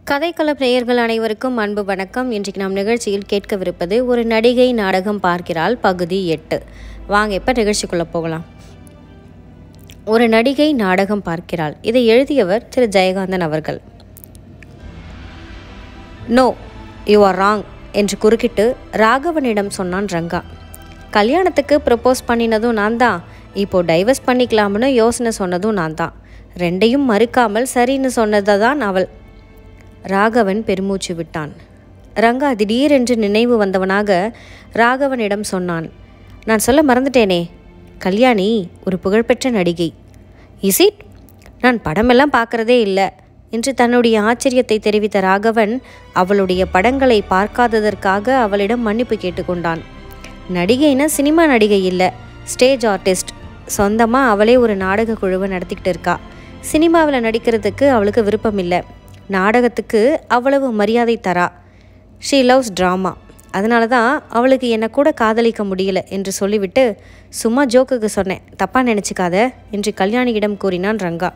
கதைக்களப் நேயர்கள் அனைவருக்கும் அன்பு வணக்கம் இன்றைக்கு நாம் நிகழ்ச்சியில் கேட்கவிருப்பது ஒரு நடிகை நாடகம் பார்க்கிறாள் பகுதி எட்டு வாங்க இப்போ நிகழ்ச்சிக்குள்ளே போகலாம் ஒரு நடிகை நாடகம் பார்க்கிறாள் இதை எழுதியவர் திரு ஜெயகாந்தன் அவர்கள் நோ யூ ஆர் ராங் என்று குறுக்கிட்டு ராகவனிடம் சொன்னான் ரங்கா கல்யாணத்துக்கு ப்ரப்போஸ் பண்ணினதும் நான் தான் இப்போ டைவர்ஸ் பண்ணிக்கலாம்னு யோசனை சொன்னதும் நான் தான் ரெண்டையும் மறுக்காமல் சரின்னு சொன்னதை தான் அவள் ராகவன் பெருமூச்சு விட்டான் ரங்கா திடீரென்று நினைவு வந்தவனாக ராகவனிடம் சொன்னான் நான் சொல்ல மறந்துட்டேனே கல்யாணி ஒரு புகழ்பெற்ற நடிகை இஸ் இட் நான் படமெல்லாம் பார்க்கறதே இல்லை என்று தன்னுடைய ஆச்சரியத்தை தெரிவித்த ராகவன் அவளுடைய படங்களை பார்க்காததற்காக அவளிடம் மன்னிப்பு கேட்டுக்கொண்டான் நடிகைனா சினிமா நடிகை இல்லை ஸ்டேஜ் ஆர்டிஸ்ட் சொந்தமாக அவளே ஒரு நாடக குழுவை நடத்திக்கிட்டு இருக்கா சினிமாவில் நடிக்கிறதுக்கு அவளுக்கு விருப்பம் இல்லை நாடகத்துக்கு அவ்வளவு மரியாதை தரா ஷீ லவ்ஸ் ட்ராமா அதனால தான் அவளுக்கு என்னை கூட காதலிக்க முடியல என்று சொல்லிவிட்டு சும்மா ஜோக்குக்கு சொன்னேன் தப்பாக நினச்சிக்காத என்று கல்யாணியிடம் கூறினான் ரங்கா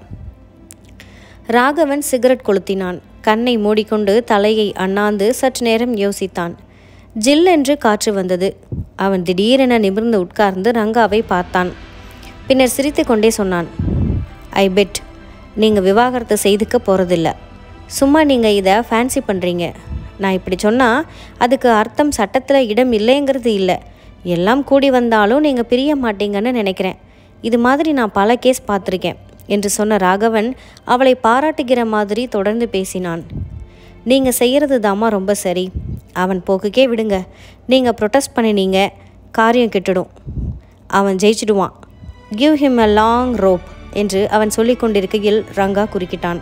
ராகவன் சிகரெட் கொளுத்தினான் கண்ணை மூடிக்கொண்டு தலையை அண்ணாந்து சற்று நேரம் யோசித்தான் ஜில் என்று காற்று வந்தது அவன் திடீரென நிமிர்ந்து உட்கார்ந்து ரங்காவை பார்த்தான் பின்னர் சிரித்துக்கொண்டே சொன்னான் ஐ பெட் நீங்கள் விவாகரத்து செய்துக்க போகிறதில்ல சும்மா நீங்கள் இதை ஃபேன்சி பண்ணுறீங்க நான் இப்படி சொன்னால் அதுக்கு அர்த்தம் சட்டத்தில் இடம் இல்லைங்கிறது இல்லை எல்லாம் கூடி வந்தாலும் நீங்கள் பிரிய மாட்டீங்கன்னு நினைக்கிறேன் இது மாதிரி நான் பல கேஸ் பார்த்துருக்கேன் என்று சொன்ன ராகவன் அவளை பாராட்டுகிற மாதிரி தொடர்ந்து பேசினான் நீங்கள் செய்கிறது தாம்மா ரொம்ப சரி அவன் போக்குக்கே விடுங்க நீங்கள் ப்ரொட்டஸ்ட் பண்ணினீங்க காரியம் கெட்டுடும் அவன் ஜெயிச்சிடுவான் give him a long rope என்று அவன் சொல்லிக் கொண்டிருக்கையில் ரங்கா குறுக்கிட்டான்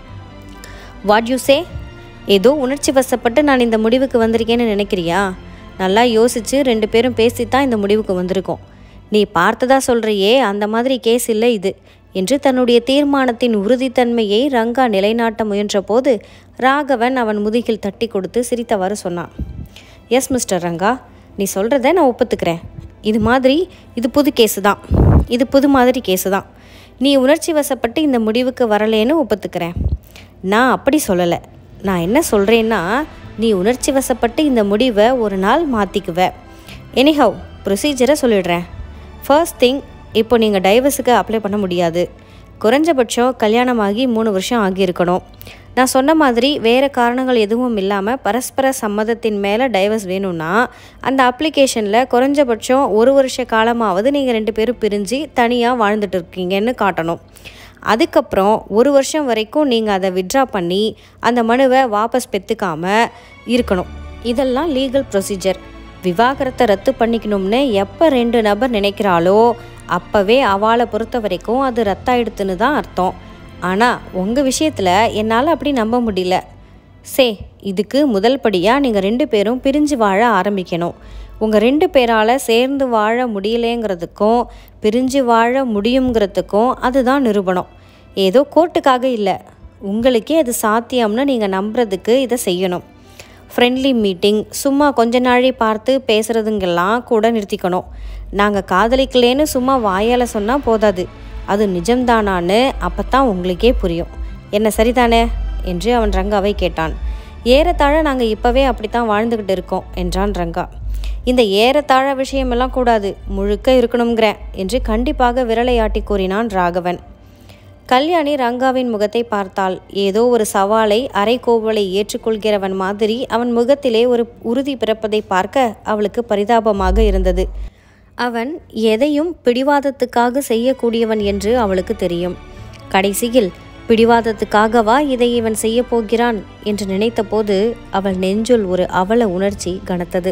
வாட் யூ சே ஏதோ உணர்ச்சி வசப்பட்டு நான் இந்த முடிவுக்கு வந்திருக்கேன்னு நினைக்கிறியா நல்லா யோசிச்சு ரெண்டு பேரும் பேசித்தான் இந்த முடிவுக்கு வந்திருக்கோம் நீ பார்த்ததா சொல்கிறியே அந்த மாதிரி கேஸ் இல்லை இது என்று தன்னுடைய தீர்மானத்தின் உறுதித்தன்மையை ரங்கா நிலைநாட்ட முயன்றபோது ராகவன் அவன் முதுகில் தட்டி கொடுத்து சிரித்தவாறு சொன்னான் எஸ் மிஸ்டர் ரங்கா நீ சொல்கிறத நான் ஒப்புத்துக்கிறேன் இது மாதிரி இது புது கேஸு தான் இது புது மாதிரி கேஸு தான் நீ உணர்ச்சி வசப்பட்டு இந்த முடிவுக்கு வரலேன்னு ஒப்புத்துக்கிறேன் நான் அப்படி சொல்லலை நான் என்ன சொல்கிறேன்னா நீ உணர்ச்சி வசப்பட்டு இந்த முடிவை ஒரு நாள் மாற்றிக்குவ எனிஹவ் ப்ரொசீஜரை சொல்லிடுறேன் ஃபர்ஸ்ட் திங் இப்போ நீங்கள் டைவர்ஸுக்கு அப்ளை பண்ண முடியாது குறைஞ்சபட்சம் கல்யாணமாகி மூணு வருஷம் ஆகியிருக்கணும் நான் சொன்ன மாதிரி வேறு காரணங்கள் எதுவும் இல்லாமல் பரஸ்பர சம்மதத்தின் மேலே டைவர்ஸ் வேணும்னா அந்த அப்ளிகேஷனில் குறைஞ்சபட்சம் ஒரு வருஷ காலமாவது நீங்கள் ரெண்டு பேரும் பிரிஞ்சு தனியாக வாழ்ந்துட்டு இருக்கீங்கன்னு காட்டணும் அதுக்கப்புறம் ஒரு வருஷம் வரைக்கும் நீங்கள் அதை விட்ரா பண்ணி அந்த மனுவை வாபஸ் பெற்றுக்காமல் இருக்கணும் இதெல்லாம் லீகல் ப்ரொசீஜர் விவாகரத்தை ரத்து பண்ணிக்கணும்னு எப்போ ரெண்டு நபர் நினைக்கிறாளோ அப்போவே அவளை பொறுத்த வரைக்கும் அது ரத்தாயிடுத்துன்னு தான் அர்த்தம் ஆனால் உங்கள் விஷயத்தில் என்னால் அப்படி நம்ப முடியல சே இதுக்கு முதல் படியாக நீங்கள் ரெண்டு பேரும் பிரிஞ்சு வாழ ஆரம்பிக்கணும் உங்கள் ரெண்டு பேரால் சேர்ந்து வாழ முடியலேங்கிறதுக்கும் பிரிஞ்சு வாழ முடியுங்கிறதுக்கும் அதுதான் நிரூபணம் ஏதோ கோர்ட்டுக்காக இல்லை உங்களுக்கே அது சாத்தியம்னு நீங்கள் நம்புறதுக்கு இதை செய்யணும் ஃப்ரெண்ட்லி மீட்டிங் சும்மா கொஞ்ச நாழி பார்த்து பேசுகிறதுங்கெல்லாம் கூட நிறுத்திக்கணும் நாங்கள் காதலிக்கலேன்னு சும்மா வாயால் சொன்னால் போதாது அது நிஜம்தானான்னு அப்போ தான் உங்களுக்கே புரியும் என்ன சரிதானே என்று அவன் ரங்காவை கேட்டான் ஏறத்தாழ நாங்கள் இப்போவே அப்படித்தான் வாழ்ந்துக்கிட்டு இருக்கோம் என்றான் ரங்கா இந்த ஏறத்தாழ விஷயமெல்லாம் கூடாது முழுக்க இருக்கணுங்கிறேன் என்று கண்டிப்பாக விரலையாட்டி கூறினான் ராகவன் கல்யாணி ரங்காவின் முகத்தை பார்த்தாள் ஏதோ ஒரு சவாலை அரைக்கோவலை ஏற்றுக்கொள்கிறவன் மாதிரி அவன் முகத்திலே ஒரு உறுதி பிறப்பதை பார்க்க அவளுக்கு பரிதாபமாக இருந்தது அவன் எதையும் பிடிவாதத்துக்காக செய்யக்கூடியவன் என்று அவளுக்கு தெரியும் கடைசியில் பிடிவாதத்துக்காகவா இதை இவன் செய்ய போகிறான் என்று நினைத்தபோது அவள் நெஞ்சுள் ஒரு அவல உணர்ச்சி கனத்தது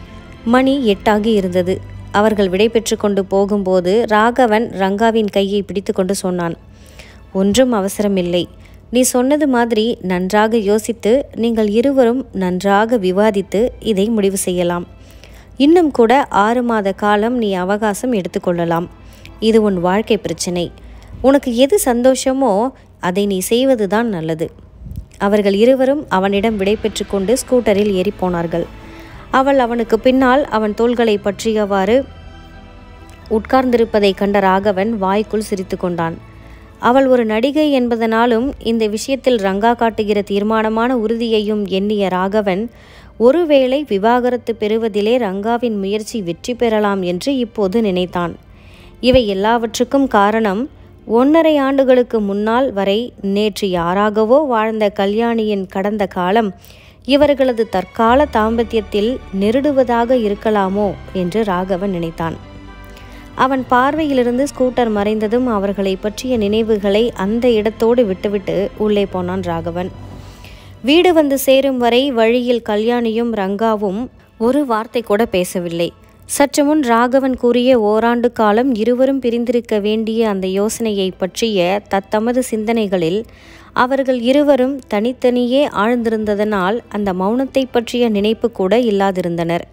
மணி எட்டாகி இருந்தது அவர்கள் விடை பெற்று கொண்டு போகும்போது ராகவன் ரங்காவின் கையை பிடித்து கொண்டு சொன்னான் ஒன்றும் அவசரமில்லை நீ சொன்னது மாதிரி நன்றாக யோசித்து நீங்கள் இருவரும் நன்றாக விவாதித்து இதை முடிவு செய்யலாம் இன்னும் கூட ஆறு மாத காலம் நீ அவகாசம் எடுத்துக்கொள்ளலாம் இது உன் வாழ்க்கை பிரச்சனை உனக்கு எது சந்தோஷமோ அதை நீ செய்வதுதான் நல்லது அவர்கள் இருவரும் அவனிடம் விடை பெற்று கொண்டு ஸ்கூட்டரில் ஏறி போனார்கள் அவள் அவனுக்கு பின்னால் அவன் தோள்களை பற்றியவாறு உட்கார்ந்திருப்பதை கண்ட ராகவன் வாய்க்குள் சிரித்து கொண்டான் அவள் ஒரு நடிகை என்பதனாலும் இந்த விஷயத்தில் ரங்கா காட்டுகிற தீர்மானமான உறுதியையும் எண்ணிய ராகவன் ஒருவேளை விவாகரத்து பெறுவதிலே ரங்காவின் முயற்சி வெற்றி பெறலாம் என்று இப்போது நினைத்தான் இவை எல்லாவற்றுக்கும் காரணம் ஒன்றரை ஆண்டுகளுக்கு முன்னால் வரை நேற்று யாராகவோ வாழ்ந்த கல்யாணியின் கடந்த காலம் இவர்களது தற்கால தாம்பத்தியத்தில் நெருடுவதாக இருக்கலாமோ என்று ராகவன் நினைத்தான் அவன் பார்வையிலிருந்து ஸ்கூட்டர் மறைந்ததும் அவர்களை பற்றிய நினைவுகளை அந்த இடத்தோடு விட்டுவிட்டு உள்ளே போனான் ராகவன் வீடு வந்து சேரும் வரை வழியில் கல்யாணியும் ரங்காவும் ஒரு வார்த்தை கூட பேசவில்லை சற்று முன் ராகவன் கூறிய ஓராண்டு காலம் இருவரும் பிரிந்திருக்க வேண்டிய அந்த யோசனையை பற்றிய தத்தமது சிந்தனைகளில் அவர்கள் இருவரும் தனித்தனியே ஆழ்ந்திருந்ததனால் அந்த மௌனத்தை பற்றிய நினைப்பு கூட இல்லாதிருந்தனர்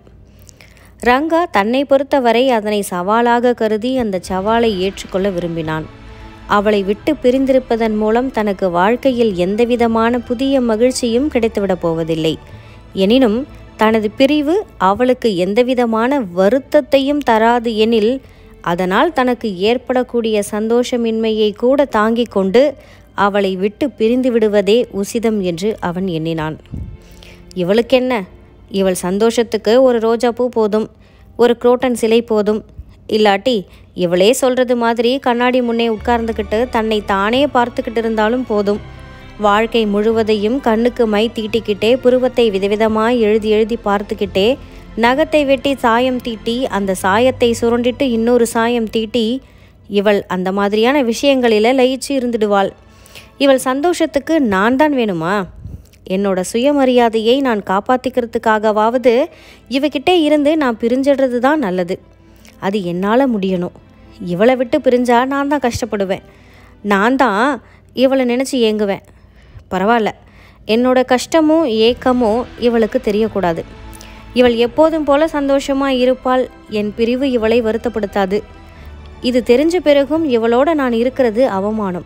ரங்கா தன்னை பொறுத்தவரை அதனை சவாலாக கருதி அந்த சவாலை ஏற்றுக்கொள்ள விரும்பினான் அவளை விட்டு பிரிந்திருப்பதன் மூலம் தனக்கு வாழ்க்கையில் எந்தவிதமான புதிய மகிழ்ச்சியும் கிடைத்துவிடப் போவதில்லை எனினும் தனது பிரிவு அவளுக்கு எந்தவிதமான வருத்தத்தையும் தராது எனில் அதனால் தனக்கு ஏற்படக்கூடிய சந்தோஷமின்மையை கூட தாங்கிக் கொண்டு அவளை விட்டு பிரிந்து விடுவதே உசிதம் என்று அவன் எண்ணினான் இவளுக்கென்ன இவள் சந்தோஷத்துக்கு ஒரு ரோஜாப்பூ போதும் ஒரு குரோட்டன் சிலை போதும் இல்லாட்டி இவளே சொல்கிறது மாதிரி கண்ணாடி முன்னே உட்கார்ந்துக்கிட்டு தன்னை தானே பார்த்துக்கிட்டு இருந்தாலும் போதும் வாழ்க்கை முழுவதையும் கண்ணுக்கு மை தீட்டிக்கிட்டே புருவத்தை விதவிதமாய் எழுதி எழுதி பார்த்துக்கிட்டே நகத்தை வெட்டி சாயம் தீட்டி அந்த சாயத்தை சுரண்டிட்டு இன்னொரு சாயம் தீட்டி இவள் அந்த மாதிரியான விஷயங்களில் லயிச்சு இருந்துடுவாள் இவள் சந்தோஷத்துக்கு நான் தான் வேணுமா என்னோட சுயமரியாதையை நான் காப்பாற்றிக்கிறதுக்காகவாவது இவகிட்டே இருந்து நான் பிரிஞ்சிடுறது தான் நல்லது அது என்னால் முடியணும் இவளை விட்டு பிரிஞ்சா நான் தான் கஷ்டப்படுவேன் நான் தான் இவளை நினச்சி ஏங்குவேன் பரவாயில்ல என்னோட கஷ்டமும் ஏக்கமும் இவளுக்கு தெரியக்கூடாது இவள் எப்போதும் போல சந்தோஷமாக இருப்பாள் என் பிரிவு இவளை வருத்தப்படுத்தாது இது தெரிஞ்ச பிறகும் இவளோட நான் இருக்கிறது அவமானம்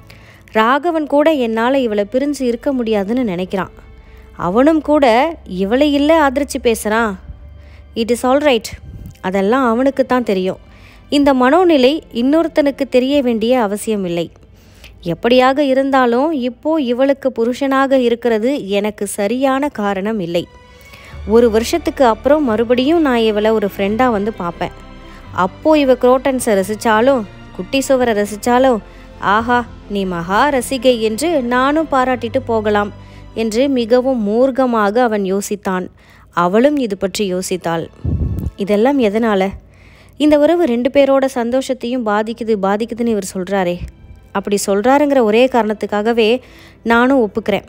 ராகவன் கூட என்னால் இவளை பிரிஞ்சு இருக்க முடியாதுன்னு நினைக்கிறான் அவனும் கூட இவளை இல்லை ஆதரிச்சு பேசுகிறான் இட் இஸ் ஆல் ரைட் அதெல்லாம் அவனுக்கு தான் தெரியும் இந்த மனோநிலை இன்னொருத்தனுக்கு தெரிய வேண்டிய அவசியம் இல்லை எப்படியாக இருந்தாலும் இப்போ இவளுக்கு புருஷனாக இருக்கிறது எனக்கு சரியான காரணம் இல்லை ஒரு வருஷத்துக்கு அப்புறம் மறுபடியும் நான் இவளை ஒரு ஃப்ரெண்டாக வந்து பார்ப்பேன் அப்போ இவ குரோட்டன்ஸை ரசித்தாலும் குட்டி சுவரை ரசித்தாலும் ஆஹா நீ மகா ரசிகை என்று நானும் பாராட்டிட்டு போகலாம் என்று மிகவும் மூர்க்கமாக அவன் யோசித்தான் அவளும் இது பற்றி யோசித்தாள் இதெல்லாம் எதனால இந்த உறவு ரெண்டு பேரோட சந்தோஷத்தையும் பாதிக்குது பாதிக்குதுன்னு இவர் சொல்கிறாரே அப்படி சொல்கிறாருங்கிற ஒரே காரணத்துக்காகவே நானும் ஒப்புக்கிறேன்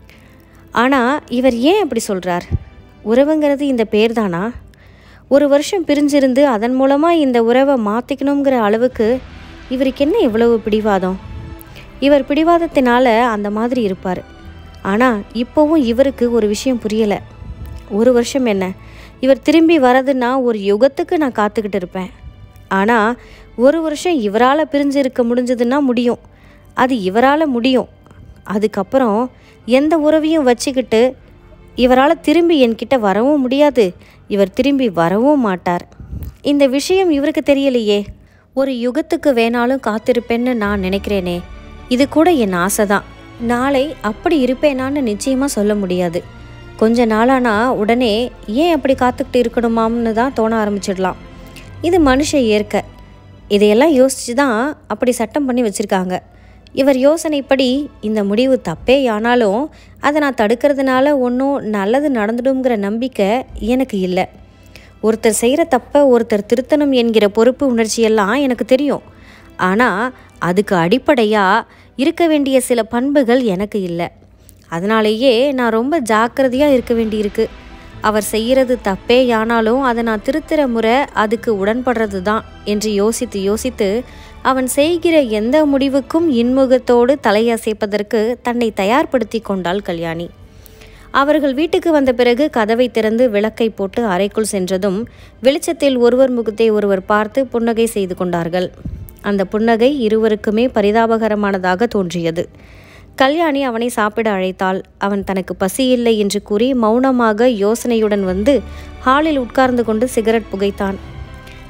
ஆனால் இவர் ஏன் அப்படி சொல்கிறார் உறவுங்கிறது இந்த பேர் தானா ஒரு வருஷம் பிரிஞ்சிருந்து அதன் மூலமாக இந்த உறவை மாற்றிக்கணுங்கிற அளவுக்கு இவருக்கு என்ன இவ்வளவு பிடிவாதம் இவர் பிடிவாதத்தினால அந்த மாதிரி இருப்பார் ஆனால் இப்போவும் இவருக்கு ஒரு விஷயம் புரியலை ஒரு வருஷம் என்ன இவர் திரும்பி வரதுன்னா ஒரு யுகத்துக்கு நான் காத்துக்கிட்டு இருப்பேன் ஆனால் ஒரு வருஷம் இவரால் பிரிஞ்சு இருக்க முடிஞ்சதுன்னா முடியும் அது இவரால் முடியும் அதுக்கப்புறம் எந்த உறவையும் வச்சுக்கிட்டு இவரால் திரும்பி என்கிட்ட வரவும் முடியாது இவர் திரும்பி வரவும் மாட்டார் இந்த விஷயம் இவருக்கு தெரியலையே ஒரு யுகத்துக்கு வேணாலும் காத்திருப்பேன்னு நான் நினைக்கிறேனே இது கூட என் ஆசை தான் நாளை அப்படி இருப்பேனான்னு நிச்சயமாக சொல்ல முடியாது கொஞ்ச நாளானா உடனே ஏன் அப்படி காத்துக்கிட்டு இருக்கணுமாம்னு தான் தோண ஆரம்பிச்சிடலாம் இது மனுஷ இயற்கை இதையெல்லாம் யோசித்து தான் அப்படி சட்டம் பண்ணி வச்சுருக்காங்க இவர் யோசனைப்படி இந்த முடிவு தப்பே ஆனாலும் அதை நான் தடுக்கிறதுனால ஒன்றும் நல்லது நடந்துடுங்கிற நம்பிக்கை எனக்கு இல்லை ஒருத்தர் செய்கிற தப்பை ஒருத்தர் திருத்தணும் என்கிற பொறுப்பு உணர்ச்சியெல்லாம் எனக்கு தெரியும் ஆனால் அதுக்கு அடிப்படையாக இருக்க வேண்டிய சில பண்புகள் எனக்கு இல்லை அதனாலேயே நான் ரொம்ப ஜாக்கிரதையாக இருக்க வேண்டியிருக்கு அவர் செய்கிறது தப்பே ஆனாலும் அதை நான் திருத்துற முறை அதுக்கு உடன்படுறது தான் என்று யோசித்து யோசித்து அவன் செய்கிற எந்த முடிவுக்கும் இன்முகத்தோடு தலையசைப்பதற்கு தன்னை தயார்படுத்தி கொண்டாள் கல்யாணி அவர்கள் வீட்டுக்கு வந்த பிறகு கதவை திறந்து விளக்கை போட்டு அறைக்குள் சென்றதும் வெளிச்சத்தில் ஒருவர் முகத்தை ஒருவர் பார்த்து புன்னகை செய்து கொண்டார்கள் அந்த புன்னகை இருவருக்குமே பரிதாபகரமானதாக தோன்றியது கல்யாணி அவனை சாப்பிட அழைத்தாள் அவன் தனக்கு பசி இல்லை என்று கூறி மௌனமாக யோசனையுடன் வந்து ஹாலில் உட்கார்ந்து கொண்டு சிகரெட் புகைத்தான்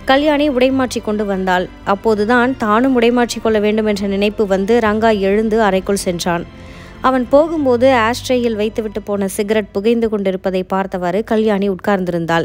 கல்யாணி உடைமாற்றி கொண்டு வந்தாள் அப்போதுதான் தானும் உடைமாற்றி கொள்ள வேண்டும் என்ற நினைப்பு வந்து ரங்கா எழுந்து அறைக்குள் சென்றான் அவன் போகும்போது ஆஸ்ட்ரேயில் வைத்துவிட்டு போன சிகரெட் புகைந்து கொண்டிருப்பதை பார்த்தவாறு கல்யாணி உட்கார்ந்திருந்தாள்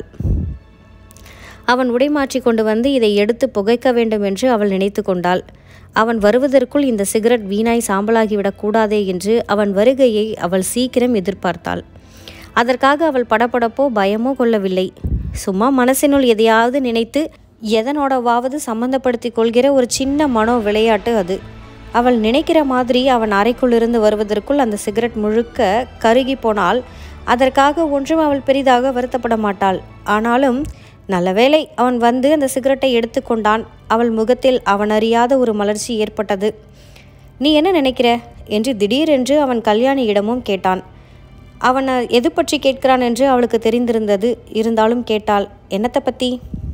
அவன் உடைமாற்றி கொண்டு வந்து இதை எடுத்து புகைக்க வேண்டும் என்று அவள் நினைத்து கொண்டாள் அவன் வருவதற்குள் இந்த சிகரெட் வீணாய் சாம்பலாகிவிடக் கூடாதே என்று அவன் வருகையை அவள் சீக்கிரம் எதிர்பார்த்தாள் அதற்காக அவள் படபடப்போ பயமோ கொள்ளவில்லை சும்மா மனசினுள் எதையாவது நினைத்து எதனோடவாவது சம்பந்தப்படுத்தி கொள்கிற ஒரு சின்ன மனோ விளையாட்டு அது அவள் நினைக்கிற மாதிரி அவன் அறைக்குள்ளிருந்து வருவதற்குள் அந்த சிகரெட் முழுக்க கருகி போனால் அதற்காக ஒன்றும் அவள் பெரிதாக வருத்தப்பட மாட்டாள் ஆனாலும் நல்லவேளை அவன் வந்து அந்த சிகரெட்டை எடுத்துக்கொண்டான் அவள் முகத்தில் அவன் அறியாத ஒரு மலர்ச்சி ஏற்பட்டது நீ என்ன நினைக்கிற என்று திடீரென்று அவன் கல்யாணியிடமும் கேட்டான் அவன் எது பற்றி கேட்கிறான் என்று அவளுக்கு தெரிந்திருந்தது இருந்தாலும் கேட்டாள் என்னத்தை பற்றி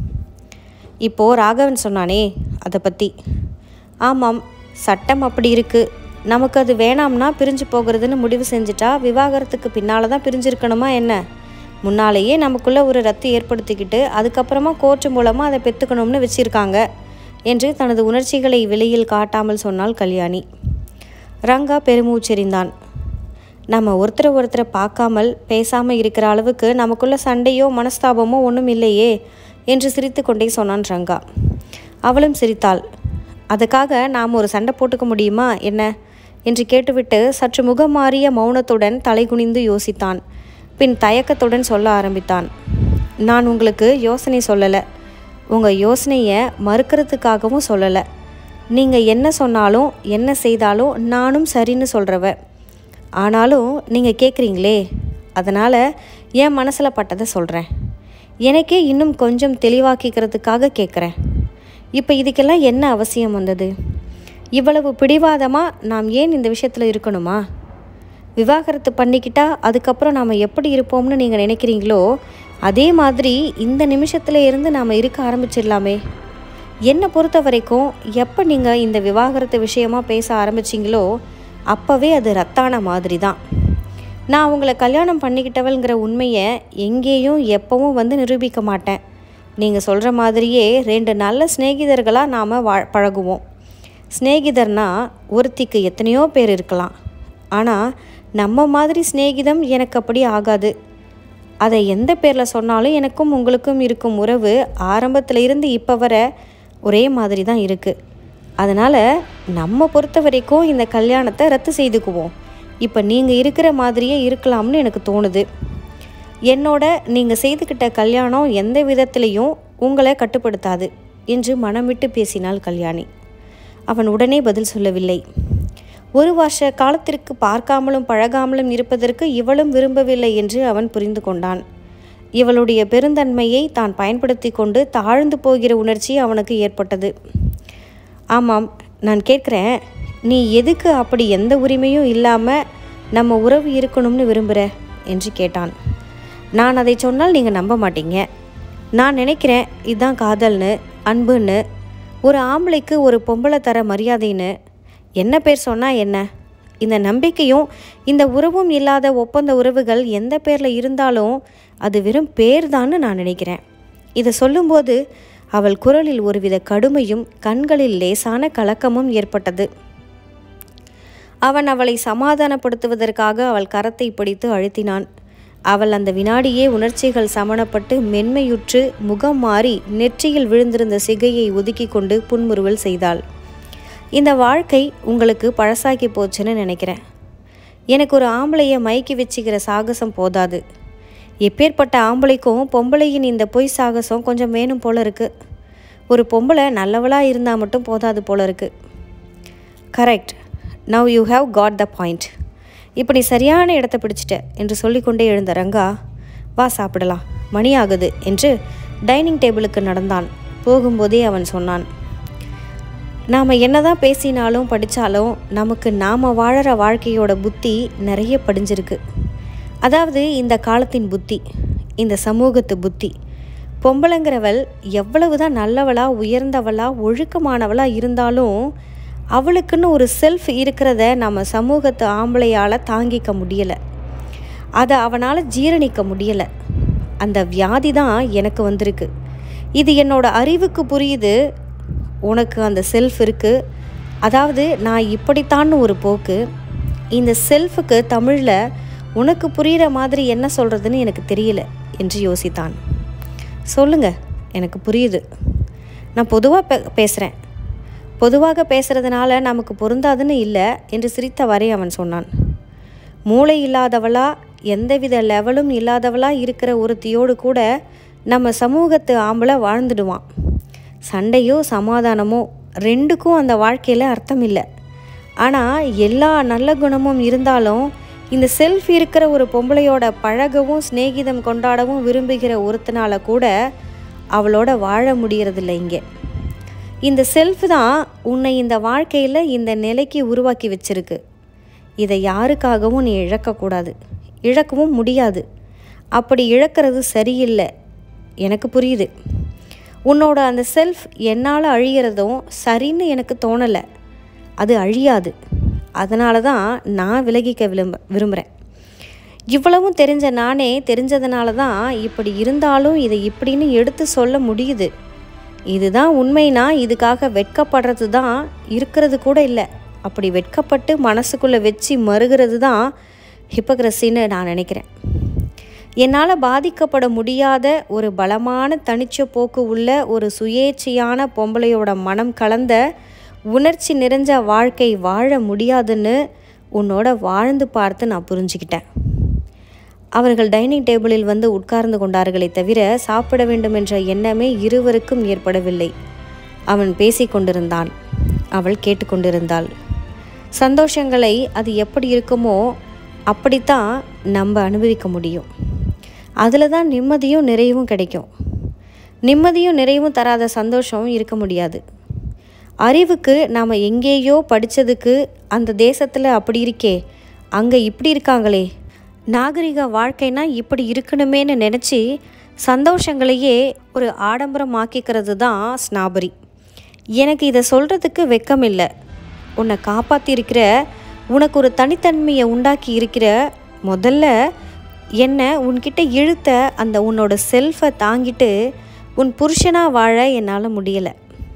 இப்போ ராகவன் சொன்னானே அதை பற்றி ஆமாம் சட்டம் அப்படி இருக்கு நமக்கு அது வேணாம்னா பிரிஞ்சு போகிறதுன்னு முடிவு செஞ்சுட்டா விவாகரத்துக்கு பின்னால் தான் பிரிஞ்சிருக்கணுமா என்ன முன்னாலேயே நமக்குள்ள ஒரு ரத்து ஏற்படுத்திக்கிட்டு அதுக்கப்புறமா கோர்ட்டு மூலமாக அதை பெற்றுக்கணும்னு வச்சிருக்காங்க என்று தனது உணர்ச்சிகளை வெளியில் காட்டாமல் சொன்னாள் கல்யாணி ரங்கா பெருமூச்செறிந்தான் நம்ம ஒருத்தரை ஒருத்தரை பார்க்காமல் பேசாமல் இருக்கிற அளவுக்கு நமக்குள்ள சண்டையோ மனஸ்தாபமோ ஒன்றும் இல்லையே என்று சிரித்து கொண்டே சொன்னான் ரங்கா அவளும் சிரித்தாள் அதுக்காக நாம் ஒரு சண்டை போட்டுக்க முடியுமா என்ன என்று கேட்டுவிட்டு சற்று முகம் மாறிய மௌனத்துடன் தலைகுனிந்து யோசித்தான் பின் தயக்கத்துடன் சொல்ல ஆரம்பித்தான் நான் உங்களுக்கு யோசனை சொல்லலை உங்கள் யோசனையை மறுக்கிறதுக்காகவும் சொல்லலை நீங்கள் என்ன சொன்னாலும் என்ன செய்தாலும் நானும் சரின்னு சொல்கிறவ ஆனாலும் நீங்கள் கேட்குறீங்களே அதனால் என் மனசில் பட்டதை சொல்கிறேன் எனக்கே இன்னும் கொஞ்சம் தெளிவாக்கிக்கிறதுக்காக கேட்குறேன் இப்போ இதுக்கெல்லாம் என்ன அவசியம் வந்தது இவ்வளவு பிடிவாதமாக நாம் ஏன் இந்த விஷயத்தில் இருக்கணுமா விவாகரத்து பண்ணிக்கிட்டா அதுக்கப்புறம் நாம் எப்படி இருப்போம்னு நீங்கள் நினைக்கிறீங்களோ அதே மாதிரி இந்த நிமிஷத்துல இருந்து நாம் இருக்க ஆரம்பிச்சிடலாமே என்னை பொறுத்த வரைக்கும் எப்போ நீங்கள் இந்த விவாகரத்து விஷயமா பேச ஆரம்பிச்சிங்களோ அப்போவே அது ரத்தான மாதிரி தான் நான் உங்களை கல்யாணம் பண்ணிக்கிட்டவள்ங்கிற உண்மையை எங்கேயும் எப்பவும் வந்து நிரூபிக்க மாட்டேன் நீங்கள் சொல்கிற மாதிரியே ரெண்டு நல்ல சிநேகிதர்களாக நாம் வா பழகுவோம் சிநேகிதர்னா ஒருத்திக்கு எத்தனையோ பேர் இருக்கலாம் ஆனால் நம்ம மாதிரி சிநேகிதம் எனக்கு அப்படி ஆகாது அதை எந்த பேரில் சொன்னாலும் எனக்கும் உங்களுக்கும் இருக்கும் உறவு ஆரம்பத்தில் இருந்து இப்போ வர ஒரே மாதிரி தான் இருக்குது அதனால் நம்ம பொறுத்த வரைக்கும் இந்த கல்யாணத்தை ரத்து செய்துக்குவோம் இப்போ நீங்கள் இருக்கிற மாதிரியே இருக்கலாம்னு எனக்கு தோணுது என்னோட நீங்கள் செய்துக்கிட்ட கல்யாணம் எந்த விதத்திலையும் உங்களை கட்டுப்படுத்தாது என்று மனம் விட்டு பேசினாள் கல்யாணி அவன் உடனே பதில் சொல்லவில்லை ஒரு வருஷ காலத்திற்கு பார்க்காமலும் பழகாமலும் இருப்பதற்கு இவளும் விரும்பவில்லை என்று அவன் புரிந்து கொண்டான் இவளுடைய பெருந்தன்மையை தான் பயன்படுத்தி கொண்டு தாழ்ந்து போகிற உணர்ச்சி அவனுக்கு ஏற்பட்டது ஆமாம் நான் கேட்குறேன் நீ எதுக்கு அப்படி எந்த உரிமையும் இல்லாமல் நம்ம உறவு இருக்கணும்னு விரும்புகிற என்று கேட்டான் நான் அதை சொன்னால் நீங்கள் நம்ப மாட்டீங்க நான் நினைக்கிறேன் இதுதான் காதல்னு அன்புன்னு ஒரு ஆம்பளைக்கு ஒரு பொம்பளை தர மரியாதைன்னு என்ன பேர் சொன்னால் என்ன இந்த நம்பிக்கையும் இந்த உறவும் இல்லாத ஒப்பந்த உறவுகள் எந்த பேரில் இருந்தாலும் அது வெறும் பேர் நான் நினைக்கிறேன் இதை சொல்லும்போது அவள் குரலில் ஒருவித கடுமையும் கண்களில் லேசான கலக்கமும் ஏற்பட்டது அவன் அவளை சமாதானப்படுத்துவதற்காக அவள் கரத்தை பிடித்து அழுத்தினான் அவள் அந்த வினாடியே உணர்ச்சிகள் சமணப்பட்டு மென்மையுற்று முகம் மாறி நெற்றியில் விழுந்திருந்த சிகையை ஒதுக்கி கொண்டு புன்முறுவல் செய்தாள் இந்த வாழ்க்கை உங்களுக்கு பழசாக்கி போச்சுன்னு நினைக்கிறேன் எனக்கு ஒரு ஆம்பளையை மயக்கி வச்சுக்கிற சாகசம் போதாது எப்பேற்பட்ட ஆம்பளைக்கும் பொம்பளையின் இந்த பொய் சாகசம் கொஞ்சம் வேணும் போல இருக்கு ஒரு பொம்பளை நல்லவளாக இருந்தால் மட்டும் போதாது போல இருக்கு correct now you have got the point இப்போ நீ சரியான இடத்த பிடிச்சிட்ட என்று சொல்லிக்கொண்டே எழுந்த ரங்கா வா சாப்பிடலாம் மணி ஆகுது என்று டைனிங் டேபிளுக்கு நடந்தான் போகும்போதே அவன் சொன்னான் நாம் என்னதான் பேசினாலும் படித்தாலும் நமக்கு நாம் வாழற வாழ்க்கையோட புத்தி நிறைய படிஞ்சிருக்கு அதாவது இந்த காலத்தின் புத்தி இந்த சமூகத்து புத்தி பொம்பளைங்கிறவள் எவ்வளவுதான் நல்லவளா உயர்ந்தவளா ஒழுக்கமானவளா இருந்தாலும் அவளுக்குன்னு ஒரு செல்ஃப் இருக்கிறத நம்ம சமூகத்து ஆம்பளையால் தாங்கிக்க முடியலை அதை அவனால் ஜீரணிக்க முடியலை அந்த வியாதி தான் எனக்கு வந்திருக்கு இது என்னோட அறிவுக்கு புரியுது உனக்கு அந்த செல்ஃப் இருக்குது அதாவது நான் இப்படித்தான்னு ஒரு போக்கு இந்த செல்ஃபுக்கு தமிழில் உனக்கு புரிகிற மாதிரி என்ன சொல்கிறதுன்னு எனக்கு தெரியல என்று யோசித்தான் சொல்லுங்க எனக்கு புரியுது நான் பொதுவாக பே பேசுகிறேன் பொதுவாக பேசுகிறதுனால நமக்கு பொருந்தாதுன்னு இல்லை என்று சிரித்தவரை அவன் சொன்னான் மூளை இல்லாதவளா எந்தவித லெவலும் இல்லாதவளா இருக்கிற ஒருத்தியோடு கூட நம்ம சமூகத்து ஆம்பளை வாழ்ந்துடுவான் சண்டையோ சமாதானமோ ரெண்டுக்கும் அந்த வாழ்க்கையில் அர்த்தம் இல்லை ஆனால் எல்லா நல்ல குணமும் இருந்தாலும் இந்த செல்ஃப் இருக்கிற ஒரு பொம்பளையோட பழகவும் சிநேகிதம் கொண்டாடவும் விரும்புகிற ஒருத்தனால கூட அவளோட வாழ முடியறதில்ல இங்கே இந்த செல்ஃப் தான் உன்னை இந்த வாழ்க்கையில் இந்த நிலைக்கு உருவாக்கி வச்சிருக்கு இதை யாருக்காகவும் நீ இழக்கக்கூடாது இழக்கவும் முடியாது அப்படி இழக்கிறது சரியில்லை எனக்கு புரியுது உன்னோட அந்த செல்ஃப் என்னால் அழியிறதும் சரின்னு எனக்கு தோணலை அது அழியாது அதனால தான் நான் விலகிக்க விரும்ப விரும்புகிறேன் இவ்வளவும் தெரிஞ்ச நானே தெரிஞ்சதுனால தான் இப்படி இருந்தாலும் இதை இப்படின்னு எடுத்து சொல்ல முடியுது இதுதான் உண்மைனா இதுக்காக வெட்கப்படுறது தான் இருக்கிறது கூட இல்லை அப்படி வெட்கப்பட்டு மனசுக்குள்ளே வச்சு மறுகிறது தான் ஹிப்பக்ரஸின்னு நான் நினைக்கிறேன் என்னால் பாதிக்கப்பட முடியாத ஒரு பலமான தனிச்ச போக்கு உள்ள ஒரு சுயேட்சையான பொம்பளையோட மனம் கலந்த உணர்ச்சி நிறைஞ்ச வாழ்க்கை வாழ முடியாதுன்னு உன்னோட வாழ்ந்து பார்த்து நான் புரிஞ்சுக்கிட்டேன் அவர்கள் டைனிங் டேபிளில் வந்து உட்கார்ந்து கொண்டார்களே தவிர சாப்பிட வேண்டும் என்ற எண்ணமே இருவருக்கும் ஏற்படவில்லை அவன் பேசிக்கொண்டிருந்தான் அவள் கேட்டுக்கொண்டிருந்தாள் சந்தோஷங்களை அது எப்படி இருக்குமோ அப்படித்தான் நம்ம அனுபவிக்க முடியும் அதில் தான் நிம்மதியும் நிறைவும் கிடைக்கும் நிம்மதியும் நிறைவும் தராத சந்தோஷம் இருக்க முடியாது அறிவுக்கு நாம் எங்கேயோ படித்ததுக்கு அந்த தேசத்தில் அப்படி இருக்கே அங்கே இப்படி இருக்காங்களே நாகரிக வாழ்க்கைனா இப்படி இருக்கணுமேன்னு நினச்சி சந்தோஷங்களையே ஒரு ஆடம்பரம் ஆக்கிக்கிறது தான் ஸ்னாபரி எனக்கு இதை சொல்கிறதுக்கு வெக்கம் இல்லை உன்னை காப்பாற்றிருக்கிற உனக்கு ஒரு தனித்தன்மையை உண்டாக்கி இருக்கிற முதல்ல என்னை உன்கிட்ட இழுத்த அந்த உன்னோட செல்ஃபை தாங்கிட்டு உன் புருஷனாக வாழ என்னால் முடியலை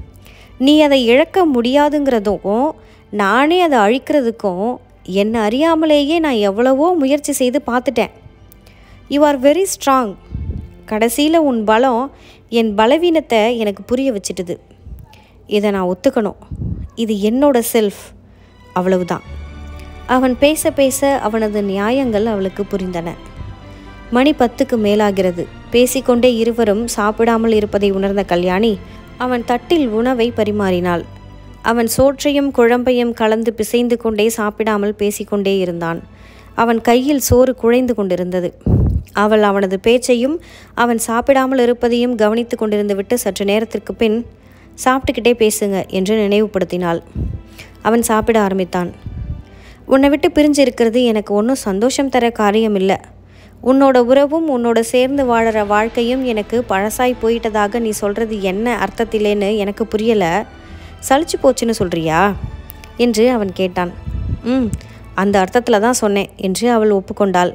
நீ அதை இழக்க முடியாதுங்கிறதுக்கும் நானே அதை அழிக்கிறதுக்கும் என்னை அறியாமலேயே நான் எவ்வளவோ முயற்சி செய்து பார்த்துட்டேன் யூ ஆர் வெரி ஸ்ட்ராங் கடைசியில் உன் பலம் என் பலவீனத்தை எனக்கு புரிய வச்சிட்டுது இதை நான் ஒத்துக்கணும் இது என்னோட செல்ஃப் அவ்வளவுதான் அவன் பேச பேச அவனது நியாயங்கள் அவளுக்கு புரிந்தன மணி பத்துக்கு மேலாகிறது பேசிக்கொண்டே இருவரும் சாப்பிடாமல் இருப்பதை உணர்ந்த கல்யாணி அவன் தட்டில் உணவை பரிமாறினாள் அவன் சோற்றையும் குழம்பையும் கலந்து பிசைந்து கொண்டே சாப்பிடாமல் பேசிக்கொண்டே இருந்தான் அவன் கையில் சோறு குழைந்து கொண்டிருந்தது அவள் அவனது பேச்சையும் அவன் சாப்பிடாமல் இருப்பதையும் கவனித்து கொண்டிருந்து விட்டு சற்று நேரத்திற்கு பின் சாப்பிட்டுக்கிட்டே பேசுங்க என்று நினைவுபடுத்தினாள் அவன் சாப்பிட ஆரம்பித்தான் உன்னை விட்டு பிரிஞ்சு இருக்கிறது எனக்கு ஒன்றும் சந்தோஷம் தர காரியம் இல்லை உன்னோட உறவும் உன்னோட சேர்ந்து வாழற வாழ்க்கையும் எனக்கு பழசாய் போயிட்டதாக நீ சொல்கிறது என்ன அர்த்தத்திலேன்னு எனக்கு புரியலை சலிச்சு போச்சுன்னு சொல்கிறியா என்று அவன் கேட்டான் ம் அந்த அர்த்தத்தில் தான் சொன்னேன் என்று அவள் ஒப்புக்கொண்டாள்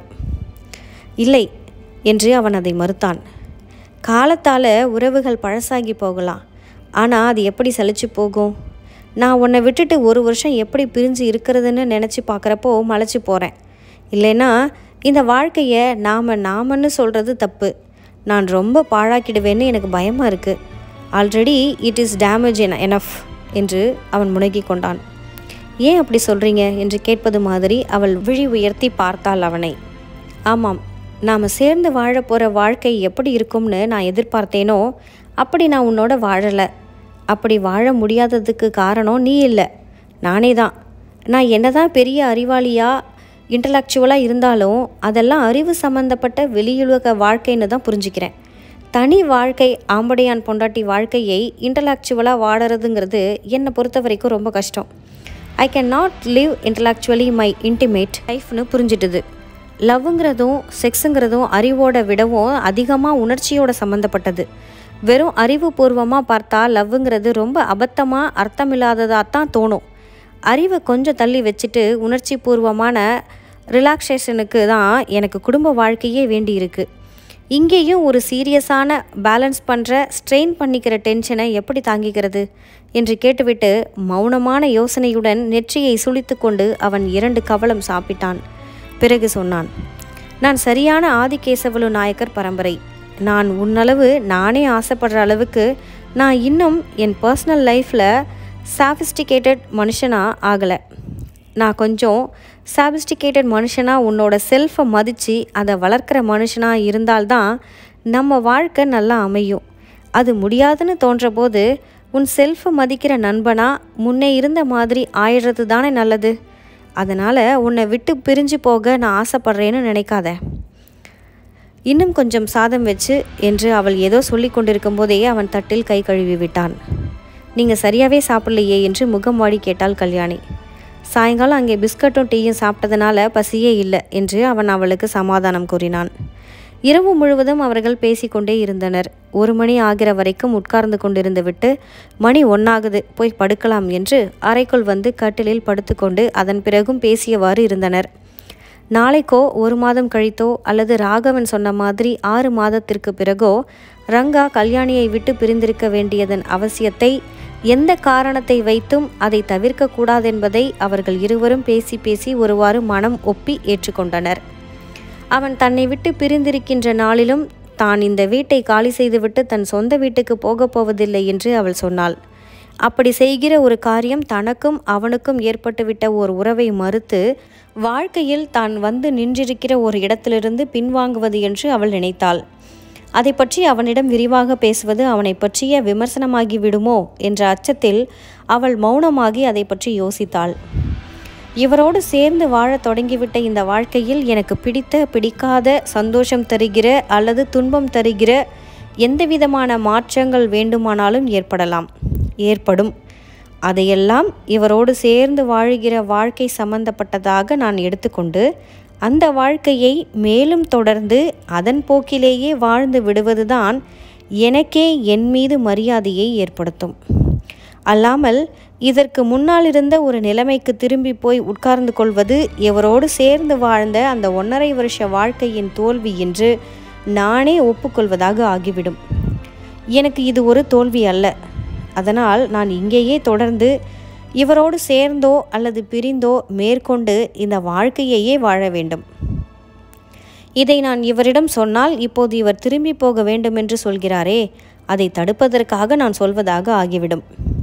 இல்லை என்று அவன் அதை மறுத்தான் காலத்தால் உறவுகள் பழசாகி போகலாம் ஆனால் அது எப்படி சலிச்சு போகும் நான் உன்னை விட்டுட்டு ஒரு வருஷம் எப்படி பிரிஞ்சு இருக்கிறதுன்னு நினச்சி பார்க்குறப்போ மலைச்சு போகிறேன் இல்லைன்னா இந்த வாழ்க்கையை நாம் நாமன்னு சொல்கிறது தப்பு நான் ரொம்ப பாழாக்கிடுவேன்னு எனக்கு பயமாக இருக்குது already it is damage and enough என்று அவன் முனகி கொண்டான் ஏன் அப்படி சொல்கிறீங்க என்று கேட்பது மாதிரி அவள் விழி உயர்த்தி பார்த்தாள் அவனை ஆமாம் நாம் சேர்ந்து வாழ போகிற வாழ்க்கை எப்படி இருக்கும்னு நான் எதிர்பார்த்தேனோ அப்படி நான் உன்னோட வாழலை அப்படி வாழ முடியாததுக்கு காரணம் நீ இல்லை நானே தான் நான் என்னதான் பெரிய அறிவாளியாக இன்டலெக்சுவலாக இருந்தாலும் அதெல்லாம் அறிவு சம்மந்தப்பட்ட வெளியுலக வாழ்க்கைன்னு தான் புரிஞ்சுக்கிறேன் தனி வாழ்க்கை ஆம்படையான் பொண்டாட்டி வாழ்க்கையை இன்டலெக்சுவலாக வாழறதுங்கிறது என்னை பொறுத்த வரைக்கும் ரொம்ப கஷ்டம் I can not live intellectually my intimate லைஃப்னு புரிஞ்சிட்டுது லவ்ங்கிறதும் செக்ஸுங்கிறதும் அறிவோட விடவும் அதிகமாக உணர்ச்சியோட சம்மந்தப்பட்டது வெறும் அறிவுபூர்வமாக பார்த்தா லவ்வுங்கிறது ரொம்ப அபத்தமாக அர்த்தமில்லாததாக தான் தோணும் அறிவை கொஞ்சம் தள்ளி வச்சுட்டு உணர்ச்சி பூர்வமான ரிலாக்ஸேஷனுக்கு தான் எனக்கு குடும்ப வாழ்க்கையே வேண்டியிருக்கு இங்கேயும் ஒரு சீரியஸான பேலன்ஸ் பண்ணுற ஸ்ட்ரெயின் பண்ணிக்கிற டென்ஷனை எப்படி தாங்கிக்கிறது என்று கேட்டுவிட்டு மௌனமான யோசனையுடன் நெற்றியை சுளித்து கொண்டு அவன் இரண்டு கவளம் சாப்பிட்டான் பிறகு சொன்னான் நான் சரியான ஆதிகேசவலு நாயக்கர் பரம்பரை நான் உன்னளவு நானே ஆசைப்படுற அளவுக்கு நான் இன்னும் என் பர்சனல் லைஃப்பில் சாஃபிஸ்டிகேட்டட் மனுஷனாக ஆகலை நான் கொஞ்சம் சாபிஸ்டிகேட்டட் மனுஷனாக உன்னோட செல்ஃபை மதித்து அதை வளர்க்குற மனுஷனாக இருந்தால்தான் நம்ம வாழ்க்கை நல்லா அமையும் அது முடியாதுன்னு தோன்ற போது உன் செல்ஃபை மதிக்கிற நண்பனா முன்னே இருந்த மாதிரி ஆயிடுறது தானே நல்லது அதனால் உன்னை விட்டு பிரிஞ்சு போக நான் ஆசைப்படுறேன்னு நினைக்காத இன்னும் கொஞ்சம் சாதம் வச்சு என்று அவள் ஏதோ சொல்லி கொண்டிருக்கும் போதே அவன் தட்டில் கை கழுவி விட்டான் நீங்கள் சரியாகவே சாப்பிடலையே என்று முகம் வாடி கேட்டாள் கல்யாணி சாயங்காலம் அங்கே பிஸ்கட்டும் டீயும் சாப்பிட்டதுனால பசியே இல்லை என்று அவன் அவளுக்கு சமாதானம் கூறினான் இரவு முழுவதும் அவர்கள் பேசிக்கொண்டே இருந்தனர் ஒரு மணி ஆகிற வரைக்கும் உட்கார்ந்து கொண்டிருந்து விட்டு மணி ஒன்னாகுது போய் படுக்கலாம் என்று அறைக்குள் வந்து கட்டிலில் படுத்துக்கொண்டு அதன் பிறகும் பேசியவாறு இருந்தனர் நாளைக்கோ ஒரு மாதம் கழித்தோ அல்லது ராகவன் சொன்ன மாதிரி ஆறு மாதத்திற்கு பிறகோ ரங்கா கல்யாணியை விட்டு பிரிந்திருக்க வேண்டியதன் அவசியத்தை எந்த காரணத்தை வைத்தும் அதை தவிர்க்க கூடாதென்பதை அவர்கள் இருவரும் பேசி பேசி ஒருவாறு மனம் ஒப்பி ஏற்றுக்கொண்டனர் அவன் தன்னை விட்டு பிரிந்திருக்கின்ற நாளிலும் தான் இந்த வீட்டை காலி செய்துவிட்டு தன் சொந்த வீட்டுக்கு போகப் போவதில்லை என்று அவள் சொன்னாள் அப்படி செய்கிற ஒரு காரியம் தனக்கும் அவனுக்கும் ஏற்பட்டுவிட்ட ஒரு உறவை மறுத்து வாழ்க்கையில் தான் வந்து நின்றிருக்கிற ஒரு இடத்திலிருந்து பின்வாங்குவது என்று அவள் நினைத்தாள் அதை பற்றி அவனிடம் விரிவாக பேசுவது அவனை பற்றிய விமர்சனமாகி விடுமோ என்ற அச்சத்தில் அவள் மௌனமாகி அதை பற்றி யோசித்தாள் இவரோடு சேர்ந்து வாழத் தொடங்கிவிட்ட இந்த வாழ்க்கையில் எனக்கு பிடித்த பிடிக்காத சந்தோஷம் தருகிற அல்லது துன்பம் தருகிற எந்தவிதமான மாற்றங்கள் வேண்டுமானாலும் ஏற்படலாம் ஏற்படும் அதையெல்லாம் இவரோடு சேர்ந்து வாழுகிற வாழ்க்கை சம்பந்தப்பட்டதாக நான் எடுத்துக்கொண்டு அந்த வாழ்க்கையை மேலும் தொடர்ந்து அதன் போக்கிலேயே வாழ்ந்து விடுவதுதான் எனக்கே என் மீது மரியாதையை ஏற்படுத்தும் அல்லாமல் இதற்கு முன்னால் இருந்த ஒரு நிலைமைக்கு திரும்பி போய் உட்கார்ந்து கொள்வது இவரோடு சேர்ந்து வாழ்ந்த அந்த ஒன்றரை வருஷ வாழ்க்கையின் தோல்வி என்று நானே ஒப்புக்கொள்வதாக ஆகிவிடும் எனக்கு இது ஒரு தோல்வி அல்ல அதனால் நான் இங்கேயே தொடர்ந்து இவரோடு சேர்ந்தோ அல்லது பிரிந்தோ மேற்கொண்டு இந்த வாழ்க்கையையே வாழ வேண்டும் இதை நான் இவரிடம் சொன்னால் இப்போது இவர் திரும்பி போக வேண்டும் என்று சொல்கிறாரே அதை தடுப்பதற்காக நான் சொல்வதாக ஆகிவிடும்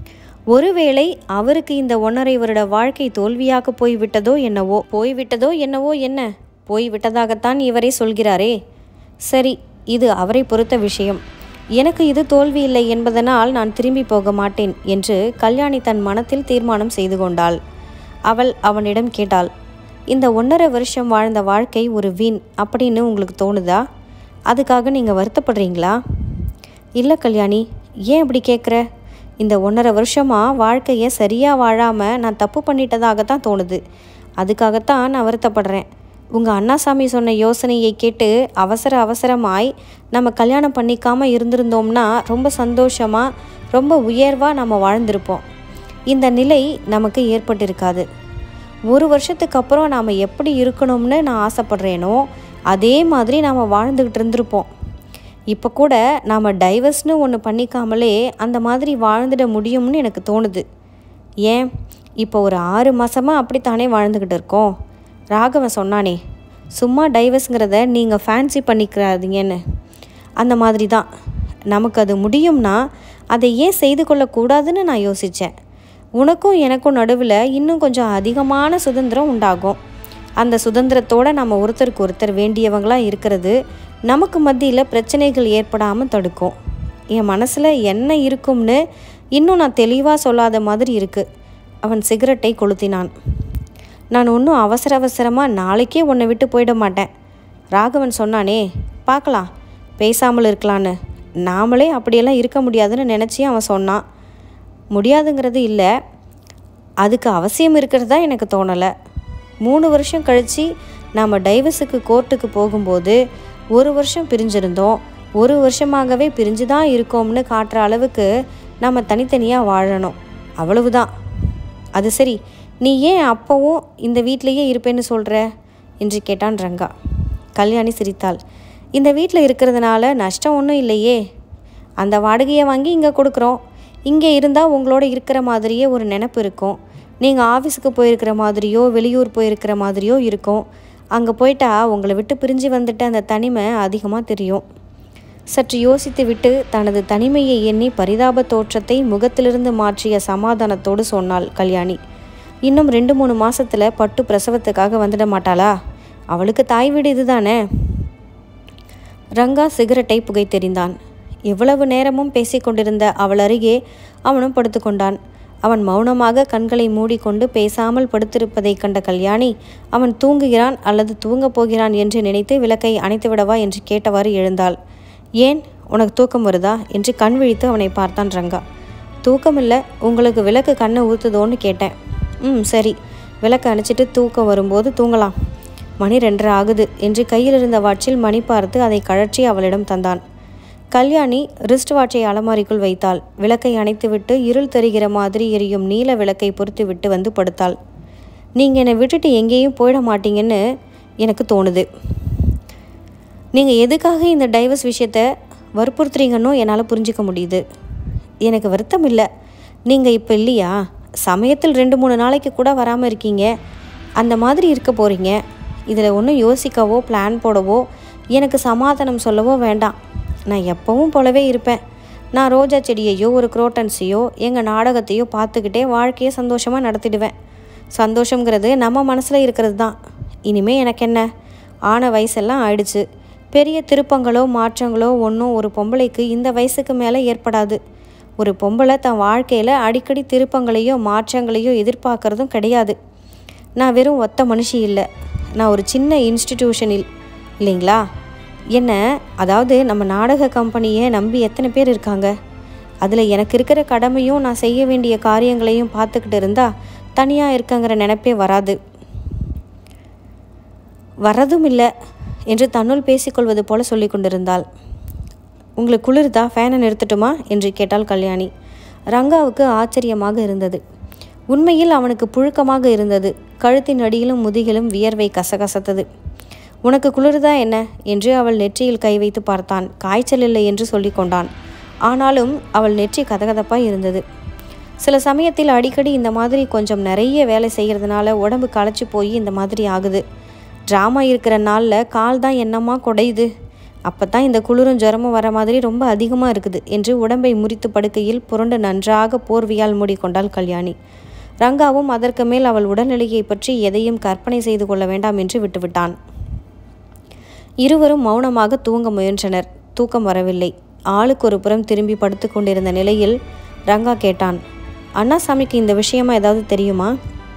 ஒருவேளை அவருக்கு இந்த ஒன்றரை வருட வாழ்க்கை தோல்வியாக போய்விட்டதோ என்னவோ போய்விட்டதோ என்னவோ என்ன போய்விட்டதாகத்தான் இவரே சொல்கிறாரே சரி இது அவரை பொறுத்த விஷயம் எனக்கு இது தோல்வி இல்லை என்பதனால் நான் திரும்பி போக மாட்டேன் என்று கல்யாணி தன் மனத்தில் தீர்மானம் செய்து கொண்டாள் அவள் அவனிடம் கேட்டாள் இந்த ஒன்றரை வருஷம் வாழ்ந்த வாழ்க்கை ஒரு வீண் அப்படின்னு உங்களுக்கு தோணுதா அதுக்காக நீங்கள் வருத்தப்படுறீங்களா இல்லை கல்யாணி ஏன் இப்படி கேட்குற இந்த ஒன்றரை வருஷமாக வாழ்க்கையை சரியாக வாழாமல் நான் தப்பு பண்ணிட்டதாகத்தான் தோணுது அதுக்காகத்தான் நான் வருத்தப்படுறேன் உங்கள் அண்ணாசாமி சொன்ன யோசனையை கேட்டு அவசர அவசரமாய் நம்ம கல்யாணம் பண்ணிக்காமல் இருந்திருந்தோம்னா ரொம்ப சந்தோஷமாக ரொம்ப உயர்வாக நம்ம வாழ்ந்திருப்போம் இந்த நிலை நமக்கு ஏற்பட்டிருக்காது ஒரு வருஷத்துக்கு அப்புறம் நாம் எப்படி இருக்கணும்னு நான் ஆசைப்படுறேனோ அதே மாதிரி நாம் வாழ்ந்துக்கிட்டு இருந்திருப்போம் இப்போ கூட நாம் டைவர்ஸ்னு ஒன்று பண்ணிக்காமலே அந்த மாதிரி வாழ்ந்துட முடியும்னு எனக்கு தோணுது ஏன் இப்போ ஒரு ஆறு மாதமாக அப்படித்தானே வாழ்ந்துக்கிட்டு இருக்கோம் ராகவன் சொன்னானே சும்மா டைவர்ஸுங்கிறத நீங்கள் ஃபேன்சி பண்ணிக்கிறாதீங்கன்னு அந்த மாதிரி தான் நமக்கு அது முடியும்னா அதை ஏன் செய்து கொள்ளக்கூடாதுன்னு நான் யோசித்தேன் உனக்கும் எனக்கும் நடுவில் இன்னும் கொஞ்சம் அதிகமான சுதந்திரம் உண்டாகும் அந்த சுதந்திரத்தோடு நம்ம ஒருத்தருக்கு ஒருத்தர் வேண்டியவங்களாக இருக்கிறது நமக்கு மத்தியில் பிரச்சனைகள் ஏற்படாமல் தடுக்கும் என் மனசில் என்ன இருக்கும்னு இன்னும் நான் தெளிவாக சொல்லாத மாதிரி இருக்குது அவன் சிகரெட்டை கொளுத்தினான் நான் ஒன்றும் அவசர அவசரமாக நாளைக்கே உன்னை விட்டு போயிட மாட்டேன் ராகவன் சொன்னானே பார்க்கலாம் பேசாமல் இருக்கலான்னு நாமளே அப்படியெல்லாம் இருக்க முடியாதுன்னு நினச்சி அவன் சொன்னான் முடியாதுங்கிறது இல்லை அதுக்கு அவசியம் இருக்கிறது தான் எனக்கு தோணலை மூணு வருஷம் கழித்து நாம் டைவர்ஸுக்கு கோர்ட்டுக்கு போகும்போது ஒரு வருஷம் பிரிஞ்சிருந்தோம் ஒரு வருஷமாகவே பிரிஞ்சு தான் இருக்கோம்னு காட்டுற அளவுக்கு நம்ம தனித்தனியாக வாழணும் அவ்வளவுதான் அது சரி நீ ஏன் அப்போவும் இந்த வீட்டிலையே இருப்பேன்னு சொல்கிற என்று கேட்டான் ரங்கா கல்யாணி சிரித்தாள் இந்த வீட்டில் இருக்கிறதுனால நஷ்டம் ஒன்றும் இல்லையே அந்த வாடகையை வாங்கி இங்கே கொடுக்குறோம் இங்கே இருந்தால் உங்களோட இருக்கிற மாதிரியே ஒரு நினப்பு இருக்கும் நீங்கள் ஆஃபீஸுக்கு போயிருக்கிற மாதிரியோ வெளியூர் போயிருக்கிற மாதிரியோ இருக்கும் அங்கே போயிட்டா உங்களை விட்டு பிரிஞ்சு வந்துட்ட அந்த தனிமை அதிகமாக தெரியும் சற்று யோசித்து விட்டு தனது தனிமையை எண்ணி பரிதாப தோற்றத்தை முகத்திலிருந்து மாற்றிய சமாதானத்தோடு சொன்னாள் கல்யாணி இன்னும் ரெண்டு மூணு மாசத்துல பட்டு பிரசவத்துக்காக வந்துட மாட்டாளா அவளுக்கு தாய் வீடு இதுதானே ரங்கா சிகரெட்டை புகைத்தெறிந்தான் எவ்வளவு நேரமும் பேசிக்கொண்டிருந்த அவள் அருகே அவனும் படுத்துக்கொண்டான் அவன் மௌனமாக கண்களை மூடிக்கொண்டு பேசாமல் படுத்திருப்பதைக் கண்ட கல்யாணி அவன் தூங்குகிறான் அல்லது தூங்கப் போகிறான் என்று நினைத்து விளக்கை அணைத்துவிடவா என்று கேட்டவாறு எழுந்தாள் ஏன் உனக்கு தூக்கம் வருதா என்று கண் விழித்து அவனை பார்த்தான் ரங்கா தூக்கம் இல்லை உங்களுக்கு விளக்கு கண்ணை ஊத்துதோன்னு கேட்டேன் ம் சரி விளக்கு அணைச்சிட்டு தூக்கம் வரும்போது தூங்கலாம் மணி ரெண்டரை ஆகுது என்று கையில் இருந்த வாட்சில் மணி பார்த்து அதை கழற்றி அவளிடம் தந்தான் கல்யாணி ரிஸ்ட் வாட்சை அலமாரிக்குள் வைத்தாள் விளக்கை அணைத்துவிட்டு இருள் தெரிகிற மாதிரி எரியும் நீல விளக்கை பொறுத்து விட்டு வந்து படுத்தாள் நீங்கள் என்னை விட்டுட்டு எங்கேயும் போயிட மாட்டீங்கன்னு எனக்கு தோணுது நீங்கள் எதுக்காக இந்த டைவர்ஸ் விஷயத்த வற்புறுத்துறீங்கன்னு என்னால் புரிஞ்சிக்க முடியுது எனக்கு வருத்தம் இல்லை நீங்கள் இப்போ இல்லையா சமயத்தில் ரெண்டு மூணு நாளைக்கு கூட வராமல் இருக்கீங்க அந்த மாதிரி இருக்க போகிறீங்க இதில் ஒன்றும் யோசிக்கவோ பிளான் போடவோ எனக்கு சமாதானம் சொல்லவோ வேண்டாம் நான் எப்பவும் போலவே இருப்பேன் நான் ரோஜா செடியையோ ஒரு குரோட்டன்ஸையோ எங்கள் நாடகத்தையோ பார்த்துக்கிட்டே வாழ்க்கையை சந்தோஷமாக நடத்திடுவேன் சந்தோஷங்கிறது நம்ம மனசில் இருக்கிறது தான் இனிமே எனக்கு என்ன ஆன வயசெல்லாம் ஆயிடுச்சு பெரிய திருப்பங்களோ மாற்றங்களோ ஒன்றும் ஒரு பொம்பளைக்கு இந்த வயசுக்கு மேலே ஏற்படாது ஒரு பொம்பளை தன் வாழ்க்கையில் அடிக்கடி திருப்பங்களையோ மாற்றங்களையோ எதிர்பார்க்கறதும் கிடையாது நான் வெறும் ஒத்த மனுஷி இல்லை நான் ஒரு சின்ன இன்ஸ்டிடியூஷனில் இல்லைங்களா என்ன அதாவது நம்ம நாடக கம்பெனியை நம்பி எத்தனை பேர் இருக்காங்க அதில் எனக்கு இருக்கிற கடமையும் நான் செய்ய வேண்டிய காரியங்களையும் பார்த்துக்கிட்டு இருந்தா தனியாக இருக்கங்கிற நினைப்பே வராது வரதும் இல்லை என்று தன்னுள் பேசிக்கொள்வது போல சொல்லி கொண்டிருந்தாள் உங்களுக்கு குளிர்தா ஃபேனை நிறுத்தட்டுமா என்று கேட்டாள் கல்யாணி ரங்காவுக்கு ஆச்சரியமாக இருந்தது உண்மையில் அவனுக்கு புழுக்கமாக இருந்தது கழுத்தின் அடியிலும் முதுகிலும் வியர்வை கசகசத்தது உனக்கு குளிர்தா என்ன என்று அவள் நெற்றியில் கை வைத்து பார்த்தான் காய்ச்சல் இல்லை என்று சொல்லி கொண்டான் ஆனாலும் அவள் நெற்றி கதகதப்பாய் இருந்தது சில சமயத்தில் அடிக்கடி இந்த மாதிரி கொஞ்சம் நிறைய வேலை செய்கிறதுனால உடம்பு களைச்சி போய் இந்த மாதிரி ஆகுது ட்ராமா இருக்கிற நாளில் கால் தான் என்னமா குடையுது அப்போ தான் இந்த குளிரும் ஜுரமும் வர மாதிரி ரொம்ப அதிகமாக இருக்குது என்று உடம்பை முறித்து படுக்கையில் புரண்டு நன்றாக போர்வையால் மூடிக்கொண்டாள் கல்யாணி ரங்காவும் அதற்கு மேல் அவள் உடல்நிலையை பற்றி எதையும் கற்பனை செய்து கொள்ள வேண்டாம் என்று விட்டுவிட்டான் இருவரும் மௌனமாக தூங்க முயன்றனர் தூக்கம் வரவில்லை ஆளுக்கு ஒரு புறம் திரும்பி படுத்து கொண்டிருந்த நிலையில் ரங்கா கேட்டான் அண்ணாசாமிக்கு இந்த விஷயமா ஏதாவது தெரியுமா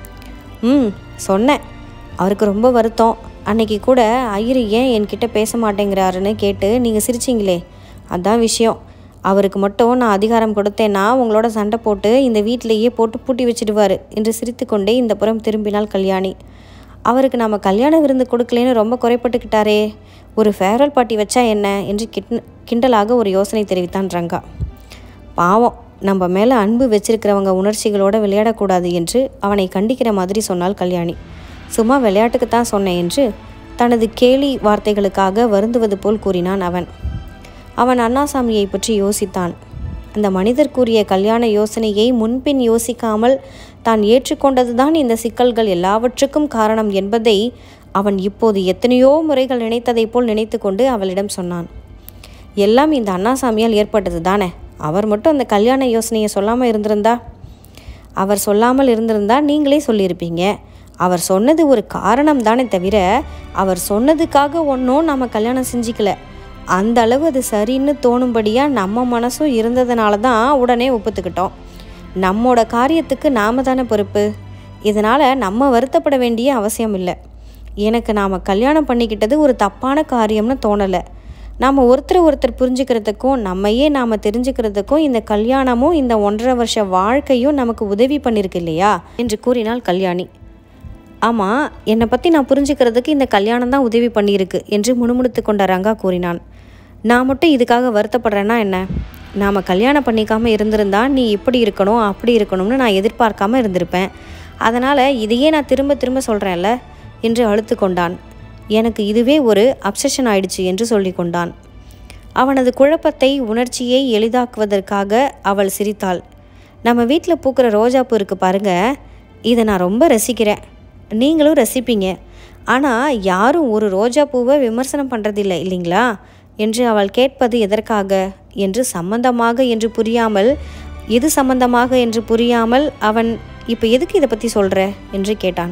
ம் சொன்னேன் அவருக்கு ரொம்ப வருத்தம் அன்னைக்கு கூட ஐயரு ஏன் என்கிட்ட பேச மாட்டேங்கிறாருன்னு கேட்டு நீங்கள் சிரிச்சிங்களே அதான் விஷயம் அவருக்கு மட்டும் நான் அதிகாரம் கொடுத்தேன்னா உங்களோட சண்டை போட்டு இந்த வீட்டிலேயே போட்டு பூட்டி வச்சிடுவார் என்று சிரித்துக்கொண்டே இந்த புறம் திரும்பினாள் கல்யாணி அவருக்கு நாம் கல்யாண விருந்து கொடுக்கலேன்னு ரொம்ப குறைப்பட்டுக்கிட்டாரே ஒரு ஃபேர்வெல் பார்ட்டி வச்சா என்ன என்று கிட் கிண்டலாக ஒரு யோசனை தெரிவித்தான் ரங்கா பாவம் நம்ம மேலே அன்பு வச்சிருக்கிறவங்க உணர்ச்சிகளோட விளையாடக்கூடாது என்று அவனை கண்டிக்கிற மாதிரி சொன்னாள் கல்யாணி சும்மா விளையாட்டுக்கு தான் சொன்னேன் என்று தனது கேலி வார்த்தைகளுக்காக வருந்துவது போல் கூறினான் அவன் அவன் அண்ணாசாமியை பற்றி யோசித்தான் அந்த மனிதர் கூறிய கல்யாண யோசனையை முன்பின் யோசிக்காமல் தான் ஏற்றுக்கொண்டதுதான் இந்த சிக்கல்கள் எல்லாவற்றுக்கும் காரணம் என்பதை அவன் இப்போது எத்தனையோ முறைகள் நினைத்ததைப் போல் நினைத்து கொண்டு அவளிடம் சொன்னான் எல்லாம் இந்த அண்ணாசாமியால் ஏற்பட்டது தானே அவர் மட்டும் அந்த கல்யாண யோசனையை சொல்லாமல் இருந்திருந்தா அவர் சொல்லாமல் இருந்திருந்தா நீங்களே சொல்லியிருப்பீங்க அவர் சொன்னது ஒரு காரணம் தானே தவிர அவர் சொன்னதுக்காக ஒன்றும் நம்ம கல்யாணம் செஞ்சிக்கல அந்த அளவு அது சரின்னு தோணும்படியாக நம்ம மனசும் இருந்ததுனால தான் உடனே ஒப்புத்துக்கிட்டோம் நம்மோட காரியத்துக்கு நாம தானே பொறுப்பு இதனால் நம்ம வருத்தப்பட வேண்டிய அவசியம் இல்லை எனக்கு நாம் கல்யாணம் பண்ணிக்கிட்டது ஒரு தப்பான காரியம்னு தோணலை நாம் ஒருத்தர் ஒருத்தர் புரிஞ்சுக்கிறதுக்கும் நம்மையே நாம் தெரிஞ்சுக்கிறதுக்கும் இந்த கல்யாணமும் இந்த ஒன்றரை வருஷ வாழ்க்கையும் நமக்கு உதவி பண்ணியிருக்கு இல்லையா என்று கூறினாள் கல்யாணி ஆமாம் என்னை பற்றி நான் புரிஞ்சுக்கிறதுக்கு இந்த கல்யாணம் தான் உதவி பண்ணியிருக்கு என்று முணுமுணுத்து கொண்ட ரங்கா கூறினான் நான் மட்டும் இதுக்காக வருத்தப்படுறேன்னா என்ன நாம் கல்யாணம் பண்ணிக்காமல் இருந்திருந்தா நீ இப்படி இருக்கணும் அப்படி இருக்கணும்னு நான் எதிர்பார்க்காம இருந்திருப்பேன் அதனால் இதையே நான் திரும்ப திரும்ப சொல்கிறேன்ல என்று அழுத்து கொண்டான் எனக்கு இதுவே ஒரு அப்சஷன் ஆயிடுச்சு என்று சொல்லிக்கொண்டான் அவனது குழப்பத்தை உணர்ச்சியை எளிதாக்குவதற்காக அவள் சிரித்தாள் நம்ம வீட்டில் பூக்கிற ரோஜாப்பூ இருக்கு பாருங்க இதை நான் ரொம்ப ரசிக்கிறேன் நீங்களும் ரசிப்பீங்க ஆனால் யாரும் ஒரு ரோஜா பூவை விமர்சனம் பண்ணுறதில்லை இல்லைங்களா என்று அவள் கேட்பது எதற்காக என்று சம்பந்தமாக என்று புரியாமல் எது சம்பந்தமாக என்று புரியாமல் அவன் இப்போ எதுக்கு இதை பற்றி சொல்கிற என்று கேட்டான்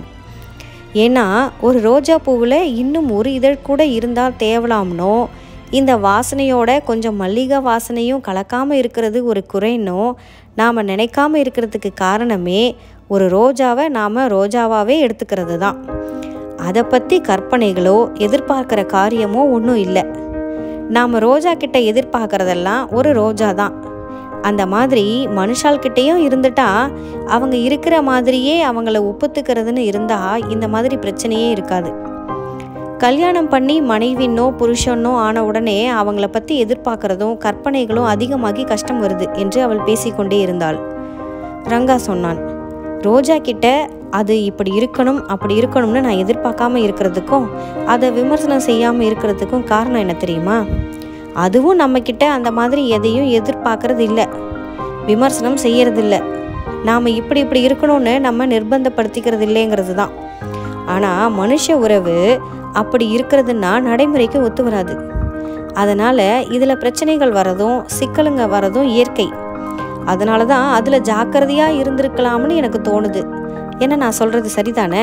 ஏன்னா ஒரு ரோஜா பூவில் இன்னும் ஒரு இதழ் கூட இருந்தால் தேவலாம்னோ இந்த வாசனையோட கொஞ்சம் மல்லிகை வாசனையும் கலக்காமல் இருக்கிறது ஒரு குறைனோ நாம் நினைக்காம இருக்கிறதுக்கு காரணமே ஒரு ரோஜாவை நாம் ரோஜாவாகவே எடுத்துக்கிறது தான் அதை பற்றி கற்பனைகளோ எதிர்பார்க்குற காரியமோ ஒன்றும் இல்லை நாம் ரோஜா கிட்ட எதிர்பார்க்கறதெல்லாம் ஒரு ரோஜா தான் அந்த மாதிரி மனுஷால்கிட்டேயும் இருந்துட்டா அவங்க இருக்கிற மாதிரியே அவங்கள ஒப்புத்துக்கிறதுன்னு இருந்தா இந்த மாதிரி பிரச்சனையே இருக்காது கல்யாணம் பண்ணி மனைவினோ புருஷனோ ஆன உடனே அவங்கள பற்றி எதிர்பார்க்கறதும் கற்பனைகளும் அதிகமாகி கஷ்டம் வருது என்று அவள் பேசிக்கொண்டே இருந்தாள் ரங்கா சொன்னான் ரோஜா கிட்ட அது இப்படி இருக்கணும் அப்படி இருக்கணும்னு நான் எதிர்பார்க்காம இருக்கிறதுக்கும் அதை விமர்சனம் செய்யாமல் இருக்கிறதுக்கும் காரணம் என்ன தெரியுமா அதுவும் நம்மக்கிட்ட அந்த மாதிரி எதையும் எதிர்பார்க்கறது இல்லை விமர்சனம் செய்யறதில்ல நாம் இப்படி இப்படி இருக்கணும்னு நம்ம நிர்பந்தப்படுத்திக்கிறது இல்லைங்கிறது தான் ஆனால் மனுஷ உறவு அப்படி இருக்கிறதுன்னா நடைமுறைக்கு ஒத்து வராது அதனால் இதில் பிரச்சனைகள் வரதும் சிக்கலுங்க வரதும் இயற்கை அதனால தான் அதில் ஜாக்கிரதையாக இருந்திருக்கலாம்னு எனக்கு தோணுது என்ன நான் சொல்கிறது சரிதானே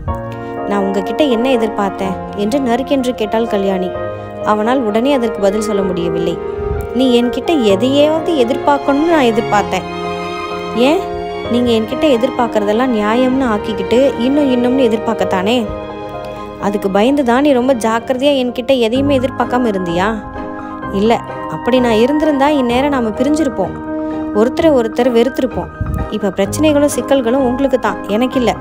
நான் உங்ககிட்ட என்ன எதிர்பார்த்தேன் என்று நறுக்கென்று கேட்டாள் கல்யாணி அவனால் உடனே அதற்கு பதில் சொல்ல முடியவில்லை நீ என்கிட்ட எதையாவது எதிர்பார்க்கணும்னு நான் எதிர்பார்த்தேன் ஏன் நீங்கள் என்கிட்ட எதிர்பார்க்கறதெல்லாம் நியாயம்னு ஆக்கிக்கிட்டு இன்னும் இன்னும்னு எதிர்பார்க்கத்தானே அதுக்கு பயந்து தான் நீ ரொம்ப ஜாக்கிரதையாக என்கிட்ட எதையுமே எதிர்பார்க்காம இருந்தியா இல்லை அப்படி நான் இருந்திருந்தா இந்நேரம் நாம் பிரிஞ்சிருப்போம் ஒருத்தரை ஒருத்தர் வெறுத்திருப்போம் இப்போ பிரச்சனைகளும் சிக்கல்களும் உங்களுக்கு தான் எனக்கு இல்லை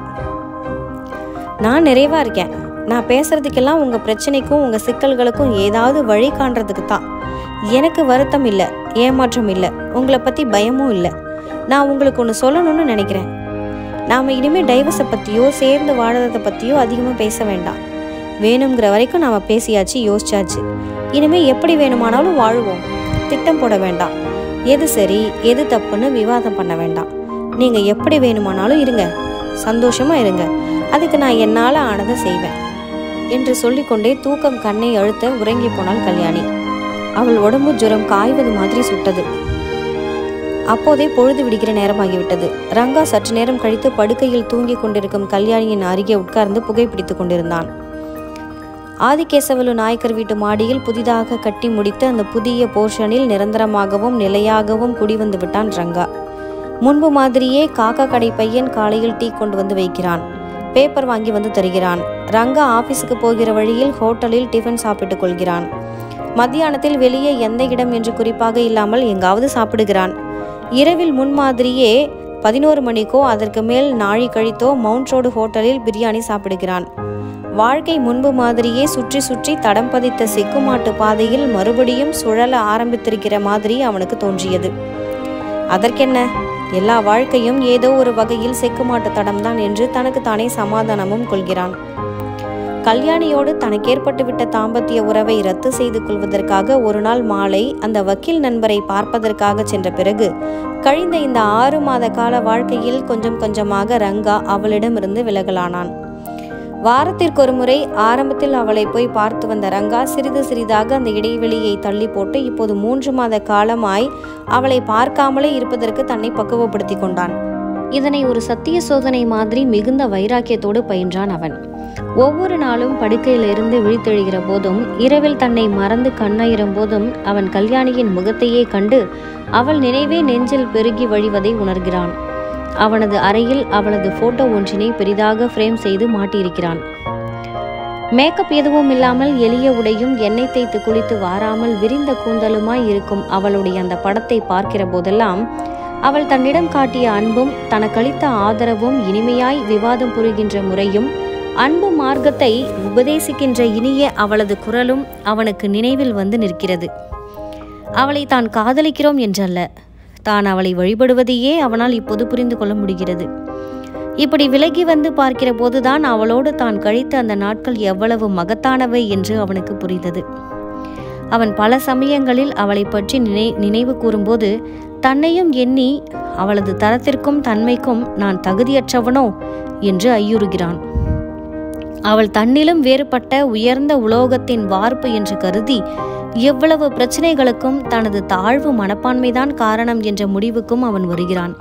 நான் நிறைவாக இருக்கேன் நான் பேசுறதுக்கெல்லாம் உங்கள் பிரச்சனைக்கும் உங்கள் சிக்கல்களுக்கும் ஏதாவது வழி காண்றதுக்கு தான் எனக்கு வருத்தம் இல்லை ஏமாற்றம் இல்லை உங்களை பற்றி பயமும் இல்லை நான் உங்களுக்கு ஒன்று சொல்லணும்னு நினைக்கிறேன் நாம் இனிமேல் டைவர்ஸை பற்றியோ சேர்ந்து வாழறதை பற்றியோ அதிகமாக பேச வேண்டாம் வேணுங்கிற வரைக்கும் நாம் பேசியாச்சு யோசிச்சாச்சு இனிமேல் எப்படி வேணுமானாலும் வாழுவோம் திட்டம் போட வேண்டாம் எது சரி எது தப்புன்னு விவாதம் பண்ண வேண்டாம் நீங்கள் எப்படி வேணுமானாலும் இருங்க சந்தோஷமாக இருங்க அதுக்கு நான் என்னால் ஆனதை செய்வேன் என்று சொல்லிக்கொண்டே தூக்கம் கண்ணை அழுத்த உறங்கி போனாள் கல்யாணி அவள் உடம்பு ஜுரம் காய்வது மாதிரி சுட்டது அப்போதே பொழுது விடுகிற நேரமாகிவிட்டது ரங்கா சற்று நேரம் கழித்து படுக்கையில் தூங்கிக் கொண்டிருக்கும் கல்யாணியின் அருகே உட்கார்ந்து புகைப்பிடித்துக் கொண்டிருந்தான் ஆதிகேசவலு நாயக்கர் வீட்டு மாடியில் புதிதாக கட்டி முடித்த அந்த புதிய போர்ஷனில் நிரந்தரமாகவும் நிலையாகவும் குடிவந்து விட்டான் ரங்கா முன்பு மாதிரியே காக்கா கடை பையன் காலையில் டீ கொண்டு வந்து வைக்கிறான் பேப்பர் வாங்கி வந்து தருகிறான் ரங்கா ஆபீஸுக்கு போகிற வழியில் ஹோட்டலில் டிஃபன் சாப்பிட்டுக் கொள்கிறான் மத்தியானத்தில் வெளியே எந்த இடம் என்று குறிப்பாக இல்லாமல் எங்காவது சாப்பிடுகிறான் இரவில் முன்மாதிரியே பதினோரு மணிக்கோ அதற்கு மேல் நாழி கழித்தோ மவுண்ட் ரோடு ஹோட்டலில் பிரியாணி சாப்பிடுகிறான் வாழ்க்கை முன்பு மாதிரியே சுற்றி சுற்றி தடம் பதித்த செக்குமாட்டு பாதையில் மறுபடியும் சுழல ஆரம்பித்திருக்கிற மாதிரி அவனுக்கு தோன்றியது அதற்கென்ன எல்லா வாழ்க்கையும் ஏதோ ஒரு வகையில் செக்குமாட்டு தடம்தான் என்று தனக்கு தானே சமாதானமும் கொள்கிறான் கல்யாணியோடு தனக்கு ஏற்பட்டுவிட்ட தாம்பத்திய உறவை ரத்து செய்து கொள்வதற்காக ஒரு நாள் மாலை அந்த வக்கீல் நண்பரை பார்ப்பதற்காக சென்ற பிறகு கழிந்த இந்த ஆறு மாத கால வாழ்க்கையில் கொஞ்சம் கொஞ்சமாக ரங்கா அவளிடமிருந்து விலகலானான் வாரத்திற்கு ஒரு முறை ஆரம்பத்தில் அவளை போய் பார்த்து வந்த ரங்கா சிறிது சிறிதாக அந்த இடைவெளியை தள்ளி போட்டு இப்போது மூன்று மாத காலமாய் அவளை பார்க்காமலே இருப்பதற்கு தன்னை பக்குவப்படுத்தி கொண்டான் இதனை ஒரு சத்திய சோதனை மாதிரி மிகுந்த வைராக்கியத்தோடு பயின்றான் அவன் ஒவ்வொரு நாளும் படுக்கையிலிருந்து விழித்தெழுகிற போதும் இரவில் தன்னை மறந்து கண்ணாயிரும் போதும் அவன் கல்யாணியின் முகத்தையே கண்டு அவள் நினைவே நெஞ்சில் பெருகி வழிவதை உணர்கிறான் அவனது அறையில் அவளது போட்டோ ஒன்றினை பெரிதாக ஃப்ரேம் செய்து மாட்டியிருக்கிறான் மேக்கப் எதுவும் இல்லாமல் எளிய உடையும் எண்ணெய் தேய்த்து குளித்து வாராமல் விரிந்த கூந்தலுமாய் இருக்கும் அவளுடைய அந்த படத்தை பார்க்கிற போதெல்லாம் அவள் தன்னிடம் காட்டிய அன்பும் தனக்களித்த ஆதரவும் இனிமையாய் விவாதம் புரிகின்ற முறையும் அன்பு மார்க்கத்தை உபதேசிக்கின்ற இனிய அவளது குரலும் அவனுக்கு நினைவில் வந்து நிற்கிறது அவளை தான் காதலிக்கிறோம் என்றல்ல தான் அவளை வழிபடுவதையே அவனால் இப்போது புரிந்து கொள்ள முடிகிறது இப்படி விலகி வந்து பார்க்கிற போதுதான் அவளோடு தான் கழித்த அந்த நாட்கள் எவ்வளவு மகத்தானவை என்று அவனுக்கு புரிந்தது அவன் பல சமயங்களில் அவளை பற்றி நினை நினைவு கூறும்போது தன்னையும் எண்ணி அவளது தரத்திற்கும் தன்மைக்கும் நான் தகுதியற்றவனோ என்று ஐயுறுகிறான் அவள் தன்னிலும் வேறுபட்ட உயர்ந்த உலோகத்தின் வார்ப்பு என்று கருதி எவ்வளவு பிரச்சனைகளுக்கும் தனது தாழ்வு மனப்பான்மைதான் காரணம் என்ற முடிவுக்கும் அவன் வருகிறான்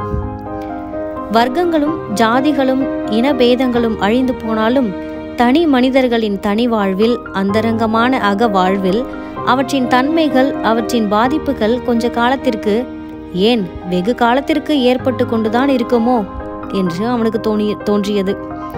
வர்க்கங்களும் ஜாதிகளும் இனபேதங்களும் அழிந்து போனாலும் தனி மனிதர்களின் தனி வாழ்வில் அந்தரங்கமான அக வாழ்வில் அவற்றின் தன்மைகள் அவற்றின் பாதிப்புகள் கொஞ்ச காலத்திற்கு ஏன் வெகு காலத்திற்கு ஏற்பட்டு கொண்டுதான் இருக்குமோ என்று அவனுக்கு தோணி தோன்றியது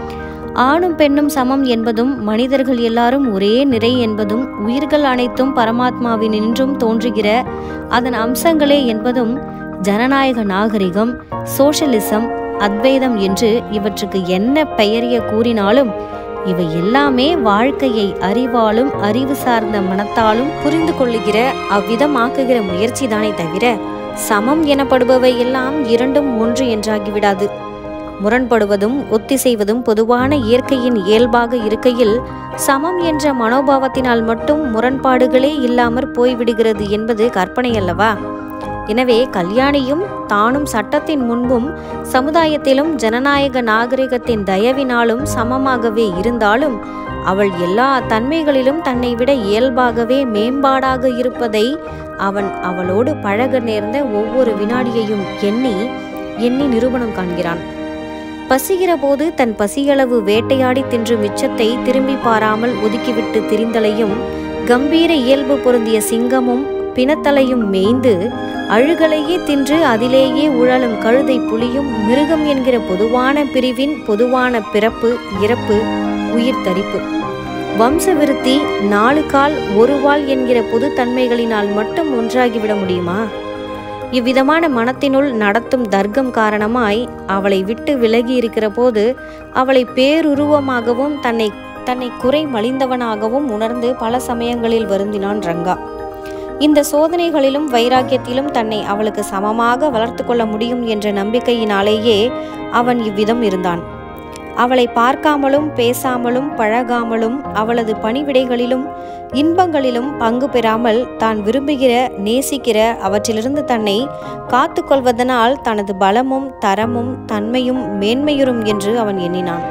ஆணும் பெண்ணும் சமம் என்பதும் மனிதர்கள் எல்லாரும் ஒரே நிறை என்பதும் உயிர்கள் அனைத்தும் பரமாத்மாவினின்றும் தோன்றுகிற அதன் அம்சங்களே என்பதும் ஜனநாயக நாகரிகம் சோஷலிசம் அத்வைதம் என்று இவற்றுக்கு என்ன பெயரிய கூறினாலும் இவை எல்லாமே வாழ்க்கையை அறிவாலும் அறிவு சார்ந்த மனத்தாலும் புரிந்து கொள்ளுகிற அவ்விதமாக்குகிற முயற்சி தானே தவிர சமம் எனப்படுபவை எல்லாம் இரண்டும் ஒன்று என்றாகிவிடாது முரண்படுவதும் ஒத்திசைவதும் பொதுவான இயற்கையின் இயல்பாக இருக்கையில் சமம் என்ற மனோபாவத்தினால் மட்டும் முரண்பாடுகளே இல்லாமற் போய்விடுகிறது என்பது கற்பனை அல்லவா எனவே கல்யாணியும் தானும் சட்டத்தின் முன்பும் சமுதாயத்திலும் ஜனநாயக நாகரிகத்தின் தயவினாலும் சமமாகவே இருந்தாலும் அவள் எல்லா தன்மைகளிலும் தன்னை விட இயல்பாகவே மேம்பாடாக இருப்பதை அவன் அவளோடு பழக நேர்ந்த ஒவ்வொரு வினாடியையும் எண்ணி எண்ணி நிரூபணம் காண்கிறான் பசிகிற போது தன் பசியளவு வேட்டையாடி தின்று மிச்சத்தை திரும்பி பாராமல் ஒதுக்கிவிட்டு திரிந்தலையும் கம்பீர இயல்பு பொருந்திய சிங்கமும் பிணத்தலையும் மேய்ந்து அழுகலையே தின்று அதிலேயே உழலும் கழுதை புலியும் மிருகம் என்கிற பொதுவான பிரிவின் பொதுவான பிறப்பு இறப்பு உயிர் தரிப்பு வம்ச விருத்தி நாலு கால் ஒரு வாள் என்கிற பொது தன்மைகளினால் மட்டும் ஒன்றாகிவிட முடியுமா இவ்விதமான மனத்தினுள் நடத்தும் தர்க்கம் காரணமாய் அவளை விட்டு விலகி இருக்கிற போது அவளை பேருருவமாகவும் தன்னை தன்னை குறை மலிந்தவனாகவும் உணர்ந்து பல சமயங்களில் வருந்தினான் ரங்கா இந்த சோதனைகளிலும் வைராக்கியத்திலும் தன்னை அவளுக்கு சமமாக வளர்த்து கொள்ள முடியும் என்ற நம்பிக்கையினாலேயே அவன் இவ்விதம் இருந்தான் அவளை பார்க்காமலும் பேசாமலும் பழகாமலும் அவளது பணிவிடைகளிலும் இன்பங்களிலும் பங்கு பெறாமல் தான் விரும்புகிற நேசிக்கிற அவற்றிலிருந்து தன்னை காத்து கொள்வதனால் தனது பலமும் தரமும் தன்மையும் மேன்மையுறும் என்று அவன் எண்ணினான்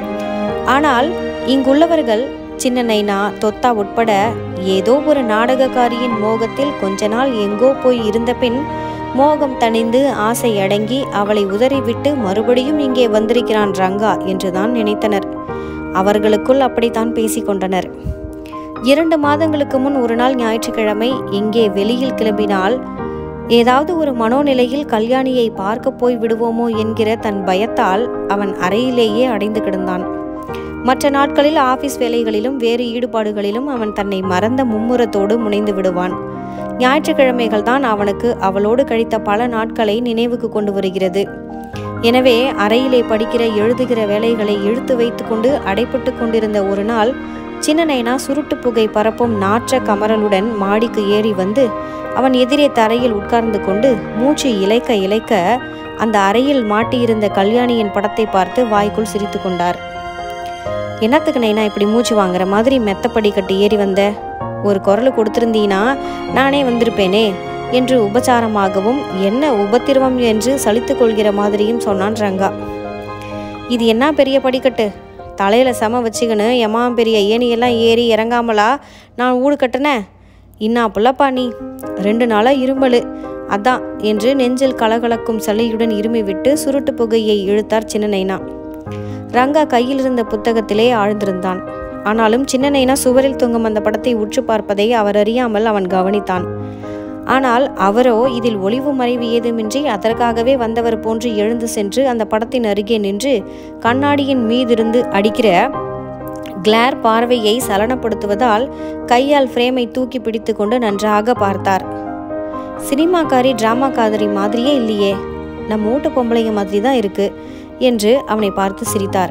ஆனால் இங்குள்ளவர்கள் சின்ன நைனா தொத்தா உட்பட ஏதோ ஒரு நாடகக்காரியின் மோகத்தில் கொஞ்ச நாள் எங்கோ போய் இருந்த பின் மோகம் தணிந்து ஆசை அடங்கி அவளை உதறிவிட்டு மறுபடியும் இங்கே வந்திருக்கிறான் ரங்கா என்றுதான் நினைத்தனர் அவர்களுக்குள் அப்படித்தான் பேசிக்கொண்டனர் இரண்டு மாதங்களுக்கு முன் ஒரு நாள் ஞாயிற்றுக்கிழமை இங்கே வெளியில் கிளம்பினால் ஏதாவது ஒரு மனோநிலையில் கல்யாணியை பார்க்க போய் விடுவோமோ என்கிற தன் பயத்தால் அவன் அறையிலேயே அடைந்து கிடந்தான் மற்ற நாட்களில் ஆபீஸ் வேலைகளிலும் வேறு ஈடுபாடுகளிலும் அவன் தன்னை மறந்த மும்முரத்தோடு முனைந்து விடுவான் ஞாயிற்றுக்கிழமைகள் தான் அவனுக்கு அவளோடு கழித்த பல நாட்களை நினைவுக்கு கொண்டு வருகிறது எனவே அறையிலே படிக்கிற எழுதுகிற வேலைகளை இழுத்து வைத்துக்கொண்டு அடைப்பட்டு கொண்டிருந்த ஒரு நாள் சின்ன நைனா சுருட்டு புகை பரப்பும் நாற்ற கமரலுடன் மாடிக்கு ஏறி வந்து அவன் எதிரே தரையில் உட்கார்ந்து கொண்டு மூச்சு இழைக்க இழைக்க அந்த அறையில் மாட்டியிருந்த கல்யாணியின் படத்தை பார்த்து வாய்க்குள் சிரித்து கொண்டார் என்னத்துக்கு நைனா இப்படி மூச்சு வாங்குற மாதிரி மெத்தப்படி கட்டி ஏறி வந்த ஒரு குரல் கொடுத்திருந்தீனா நானே வந்திருப்பேனே என்று உபச்சாரமாகவும் என்ன உபத்திரவம் என்று சலித்து கொள்கிற மாதிரியும் சொன்னான் ரங்கா இது என்ன பெரிய படிக்கட்டு தலையில சம வச்சுக்கின்னு எம்மா பெரிய ஏணியெல்லாம் ஏறி இறங்காமலா நான் ஊடு கட்டினேன் இன்னா புள்ளப்பா நீ ரெண்டு நாளாக இருமலு அதான் என்று நெஞ்சில் கலகலக்கும் சளியுடன் இருமி விட்டு சுருட்டு புகையை இழுத்தார் சின்ன நைனா ரங்கா கையில் இருந்த புத்தகத்திலே ஆழ்ந்திருந்தான் ஆனாலும் சின்ன நைனா சுவரில் தொங்கும் அந்த படத்தை உற்று பார்ப்பதை அவர் அறியாமல் அவன் கவனித்தான் ஆனால் அவரோ இதில் ஒளிவு மறைவு ஏதுமின்றி அதற்காகவே வந்தவர் போன்று எழுந்து சென்று அந்த படத்தின் அருகே நின்று கண்ணாடியின் மீதிருந்து அடிக்கிற கிளார் பார்வையை சலனப்படுத்துவதால் கையால் ஃப்ரேமை தூக்கி பிடித்து கொண்டு நன்றாக பார்த்தார் சினிமாக்காரி டிராமாக்காரி மாதிரியே இல்லையே நம்ம வீட்டு பொம்பளைங்க மாதிரி தான் இருக்கு என்று அவனை பார்த்து சிரித்தார்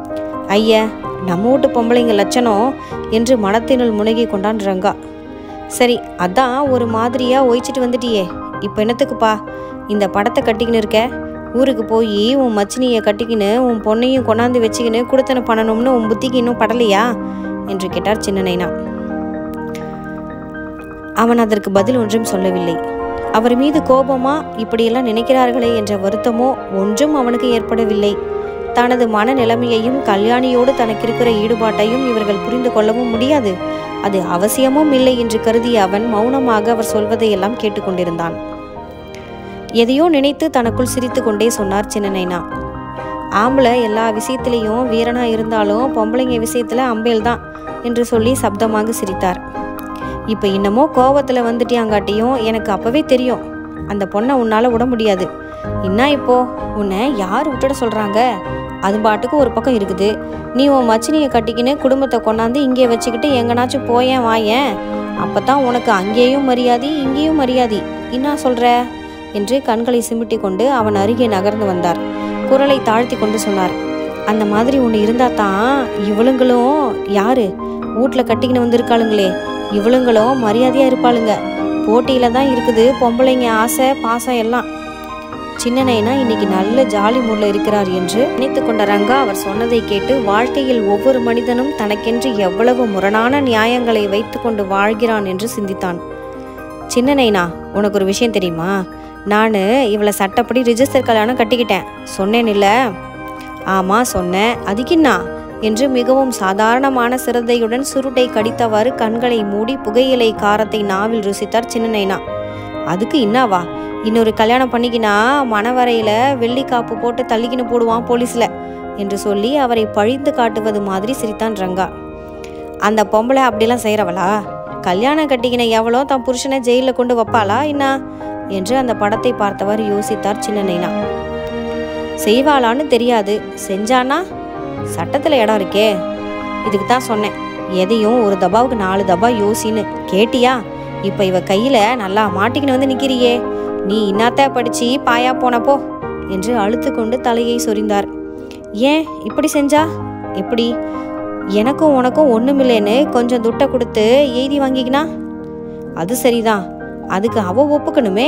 ஐய நம்ம வீட்டு பொம்பளைங்க லட்சணம் என்று மனத்தினுள் முனகி கொண்டான் ரங்கா சரி அதான் ஒரு மாதிரியா ஒழிச்சிட்டு வந்துட்டியே இப்போ என்னத்துக்குப்பா இந்த படத்தை கட்டிக்கின்னு இருக்க ஊருக்கு போய் உன் மச்சினியை கட்டிக்கின்னு உன் பொண்ணையும் கொண்டாந்து வச்சுக்கின்னு குடுத்தனை பண்ணணும்னு உன் புத்திக்கு இன்னும் படலையா என்று கேட்டார் சின்ன நைனா அவன் அதற்கு பதில் ஒன்றும் சொல்லவில்லை அவர் மீது கோபமா இப்படியெல்லாம் நினைக்கிறார்களே என்ற வருத்தமோ ஒன்றும் அவனுக்கு ஏற்படவில்லை தனது மன நிலைமையையும் கல்யாணியோடு தனக்கு இருக்கிற ஈடுபாட்டையும் இவர்கள் புரிந்து கொள்ளவும் முடியாது அது அவசியமும் இல்லை என்று கருதிய அவன் மௌனமாக அவர் சொல்வதையெல்லாம் கேட்டுக்கொண்டிருந்தான் எதையோ நினைத்து தனக்குள் சிரித்து கொண்டே சொன்னார் சின்ன நைனா ஆம்பளை எல்லா விஷயத்திலையும் வீரனா இருந்தாலும் பொம்பளைங்க விஷயத்துல அம்பேல் தான் என்று சொல்லி சப்தமாக சிரித்தார் இப்போ இன்னமோ கோவத்தில் வந்துட்டியாங்காட்டியும் எனக்கு அப்பவே தெரியும் அந்த பொண்ணை உன்னால் விட முடியாது என்ன இப்போ உன்னை யார் விட்டுட சொல்கிறாங்க அது பாட்டுக்கு ஒரு பக்கம் இருக்குது நீ உன் மச்சினியை கட்டிக்கின்னு குடும்பத்தை கொண்டாந்து இங்கே வச்சுக்கிட்டு எங்கனாச்சும் போயேன் வாயேன் அப்போ தான் உனக்கு அங்கேயும் மரியாதை இங்கேயும் மரியாதை என்ன சொல்கிற என்று கண்களை சிமிட்டி கொண்டு அவன் அருகே நகர்ந்து வந்தார் குரலை தாழ்த்தி கொண்டு சொன்னார் அந்த மாதிரி ஒன்று இருந்தா தான் இவளுங்களும் யாரு வீட்டில் கட்டிக்கின்னு வந்திருக்காளுங்களே இவளுங்களும் மரியாதையாக இருப்பாளுங்க போட்டியில தான் இருக்குது பொம்பளைங்க ஆசை பாசம் எல்லாம் சின்ன நைனா இன்னைக்கு நல்ல ஜாலி மூட்ல இருக்கிறார் என்று நினைத்து கொண்ட ரங்கா அவர் சொன்னதை கேட்டு வாழ்க்கையில் ஒவ்வொரு மனிதனும் தனக்கென்று எவ்வளவு முரணான நியாயங்களை வைத்துக்கொண்டு வாழ்கிறான் என்று சிந்தித்தான் சின்ன நைனா உனக்கு ஒரு விஷயம் தெரியுமா நான் இவளை சட்டப்படி ரிஜிஸ்டர் கல்யாணம் கட்டிக்கிட்டேன் சொன்னேன் இல்ல ஆமாம் சொன்னேன் அதுக்கின்னா என்று மிகவும் சாதாரணமான சிரத்தையுடன் சுருட்டை கடித்தவாறு கண்களை மூடி புகையிலை காரத்தை நாவில் ருசித்தார் சின்ன நைனா அதுக்கு இன்னாவா இன்னொரு கல்யாணம் பண்ணிக்கினா மணவரையில வெள்ளி காப்பு போட்டு தள்ளிக்கின்னு போடுவான் போலீஸ்ல என்று சொல்லி அவரை பழிந்து காட்டுவது மாதிரி சிரித்தான் ரங்கா அந்த பொம்பளை அப்படிலாம் செய்கிறவளா கல்யாணம் கட்டிக்கின எவளோ தன் புருஷனை ஜெயிலில் கொண்டு வைப்பாளா என்ன என்று அந்த படத்தை பார்த்தவர் யோசித்தார் சின்ன நைனா செய்வாளான்னு தெரியாது செஞ்சானா சட்டத்தில் இடம் இருக்கே இதுக்கு தான் சொன்னேன் எதையும் ஒரு தபாவுக்கு நாலு தபா யோசின்னு கேட்டியா இப்போ இவ கையில் நல்லா மாட்டிக்கின்னு வந்து நிற்கிறியே நீ இன்னாத்த படிச்சு பாயா போனப்போ என்று அழுத்து கொண்டு தலையை சொரிந்தார் ஏன் இப்படி செஞ்சா எப்படி எனக்கும் உனக்கும் ஒன்றுமில்லைன்னு கொஞ்சம் துட்டை கொடுத்து எழுதி வாங்கிக்கினா அது சரிதான் அதுக்கு அவ ஒப்புக்கணுமே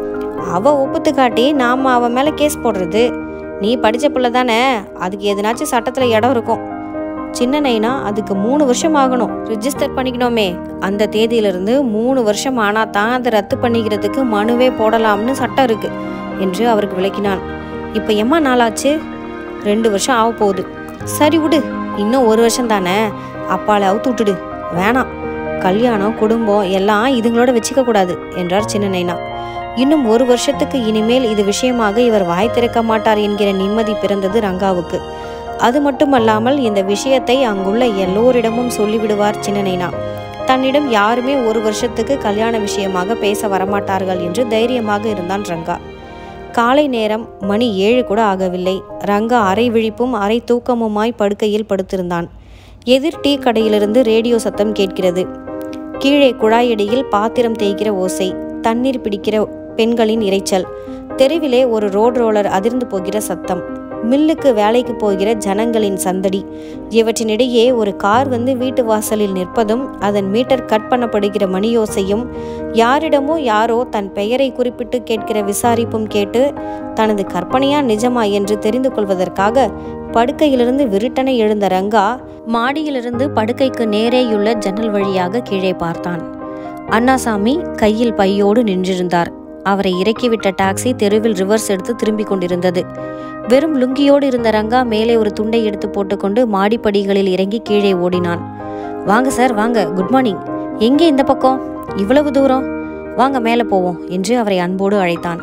அவ ஒப்புத்து காட்டி நாம அவ மேலே கேஸ் போடுறது நீ படித்த பிள்ளை தானே அதுக்கு எதுனாச்சும் சட்டத்தில் இடம் இருக்கும் சின்ன நைனா அதுக்கு மூணு வருஷம் ஆகணும் ரிஜிஸ்டர் பண்ணிக்கணுமே அந்த தேதியிலிருந்து மூணு வருஷம் ஆனா தான் அதை ரத்து பண்ணிக்கிறதுக்கு மனுவே போடலாம்னு சட்டம் இருக்கு என்று அவருக்கு விளக்கினான் இப்போ எம்மா நாளாச்சு ரெண்டு வருஷம் ஆக போகுது சரி விடு இன்னும் ஒரு வருஷம் தானே அப்பால அவுத்து விட்டுடு வேணாம் கல்யாணம் குடும்பம் எல்லாம் இதுங்களோட வச்சுக்க கூடாது என்றார் சின்ன நைனா இன்னும் ஒரு வருஷத்துக்கு இனிமேல் இது விஷயமாக இவர் வாய் திறக்க மாட்டார் என்கிற நிம்மதி பிறந்தது ரங்காவுக்கு அது மட்டுமல்லாமல் இந்த விஷயத்தை அங்குள்ள எல்லோரிடமும் சொல்லிவிடுவார் சின்ன நைனா தன்னிடம் யாருமே ஒரு வருஷத்துக்கு கல்யாண விஷயமாக பேச வரமாட்டார்கள் என்று தைரியமாக இருந்தான் ரங்கா காலை நேரம் மணி ஏழு கூட ஆகவில்லை ரங்கா அரை விழிப்பும் அரை தூக்கமுமாய் படுக்கையில் படுத்திருந்தான் எதிர் டீ கடையிலிருந்து ரேடியோ சத்தம் கேட்கிறது கீழே குழாயடியில் பாத்திரம் தேய்க்கிற ஓசை தண்ணீர் பிடிக்கிற பெண்களின் இரைச்சல் தெருவிலே ஒரு ரோட் ரோலர் அதிர்ந்து போகிற சத்தம் மில்லுக்கு வேலைக்கு போகிற ஜனங்களின் சந்தடி இவற்றினிடையே ஒரு கார் வந்து வீட்டு வாசலில் நிற்பதும் அதன் மீட்டர் கட் பண்ணப்படுகிற மணியோசையும் யாரிடமோ யாரோ தன் பெயரை குறிப்பிட்டு கேட்கிற விசாரிப்பும் கேட்டு தனது கற்பனையா நிஜமா என்று தெரிந்து கொள்வதற்காக படுக்கையிலிருந்து விருட்டனை எழுந்த ரங்கா மாடியிலிருந்து படுக்கைக்கு நேரேயுள்ள ஜன்னல் வழியாக கீழே பார்த்தான் அண்ணாசாமி கையில் பையோடு நின்றிருந்தார் அவரை இறக்கிவிட்ட டாக்ஸி தெருவில் ரிவர்ஸ் எடுத்து திரும்பிக் கொண்டிருந்தது வெறும் லுங்கியோடு இருந்த ரங்கா மேலே ஒரு துண்டை எடுத்து போட்டுக்கொண்டு மாடிப்படிகளில் இறங்கி கீழே ஓடினான் வாங்க சார் வாங்க குட் மார்னிங் எங்கே இந்த பக்கம் இவ்வளவு தூரம் வாங்க மேலே போவோம் என்று அவரை அன்போடு அழைத்தான்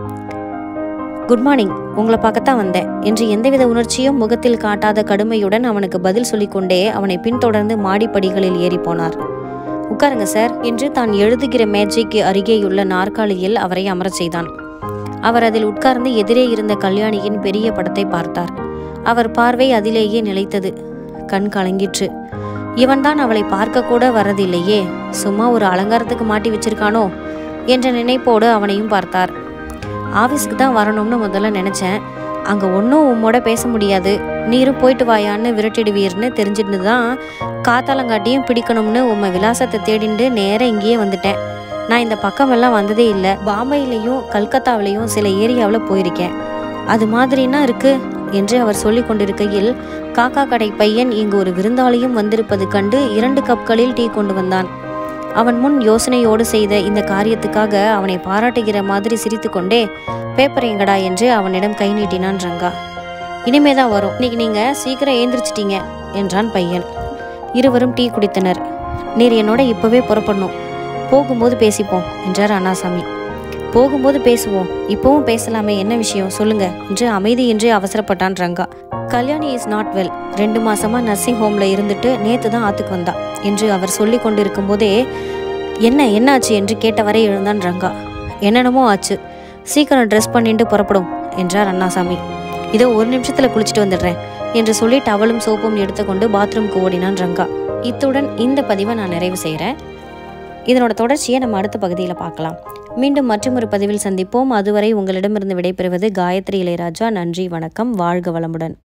குட் மார்னிங் உங்களை பார்க்கத்தான் வந்தேன் என்று எந்தவித உணர்ச்சியும் முகத்தில் காட்டாத கடுமையுடன் அவனுக்கு பதில் சொல்லிக்கொண்டே அவனை பின்தொடர்ந்து மாடிப்படிகளில் ஏறி போனார் உட்காருங்க சார் என்று தான் எழுதுகிற மேஜைக்கு அருகேயுள்ள நாற்காலியில் அவரை அமரச் செய்தான் அவர் அதில் உட்கார்ந்து எதிரே இருந்த கல்யாணியின் பெரிய படத்தை பார்த்தார் அவர் பார்வை அதிலேயே நிலைத்தது கண் கலங்கிற்று இவன்தான் அவளை பார்க்க கூட வரதில்லையே சும்மா ஒரு அலங்காரத்துக்கு மாட்டி வச்சிருக்கானோ என்ற நினைப்போடு அவனையும் பார்த்தார் ஆஃபீஸ்க்கு தான் வரணும்னு முதல்ல நினச்சேன் அங்கே ஒன்றும் உம்மோட பேச முடியாது நீரும் போயிட்டு வாயான்னு விரட்டிடுவீர்னு தெரிஞ்சிட்டு தான் காத்தாலங்காட்டியும் பிடிக்கணும்னு உம்மை விலாசத்தை தேடிண்டு நேராக இங்கேயே வந்துட்டேன் நான் இந்த பக்கமெல்லாம் வந்ததே இல்லை பாம்பேயிலையும் கல்கத்தாவிலையும் சில ஏரியாவில் போயிருக்கேன் அது மாதிரினா இருக்கு என்று அவர் சொல்லிக் கொண்டிருக்கையில் காக்கா கடை பையன் இங்கு ஒரு விருந்தாளியும் வந்திருப்பது கண்டு இரண்டு கப்களில் டீ கொண்டு வந்தான் அவன் முன் யோசனையோடு செய்த இந்த காரியத்துக்காக அவனை பாராட்டுகிற மாதிரி சிரித்துக்கொண்டே பேப்பர் எங்கடா என்று அவனிடம் கை நீட்டினான் ரங்கா இனிமே தான் வரும் இன்னைக்கு நீங்க சீக்கிரம் ஏந்திரிச்சிட்டீங்க என்றான் பையன் இருவரும் டீ குடித்தனர் நீர் என்னோட இப்பவே புறப்படணும் போகும்போது பேசிப்போம் என்றார் அண்ணாசாமி போகும்போது பேசுவோம் இப்பவும் பேசலாமே என்ன விஷயம் சொல்லுங்க என்று அமைதியின்றி அவசரப்பட்டான் Ranga Kalyani is not well ரெண்டு மாசமா நர்சிங் ஹோம்ல இருந்துட்டு நேத்து தான் ஆத்துக்கு வந்தா என்று அவர் சொல்லி கொண்டிருக்கும் போதே என்ன என்னாச்சு என்று கேட்டவரை எழுந்தான் ரங்கா என்னென்னமோ ஆச்சு சீக்கிரம் ட்ரெஸ் பண்ணிட்டு புறப்படும் என்றார் அண்ணாசாமி இதோ ஒரு நிமிஷத்துல குளிச்சுட்டு வந்துடுறேன் என்று சொல்லி டவலும் சோப்பும் எடுத்துக்கொண்டு பாத்ரூம்க்கு ஓடினான் ரங்கா இத்துடன் இந்த பதிவை நான் நிறைவு செய்கிறேன் இதனோட தொடர்ச்சியை நம்ம அடுத்த பகுதியில் பார்க்கலாம் மீண்டும் மற்றொரு பதிவில் சந்திப்போம் அதுவரை உங்களிடமிருந்து விடைபெறுவது காயத்ரி இளையராஜா நன்றி வணக்கம் வாழ்க வளமுடன்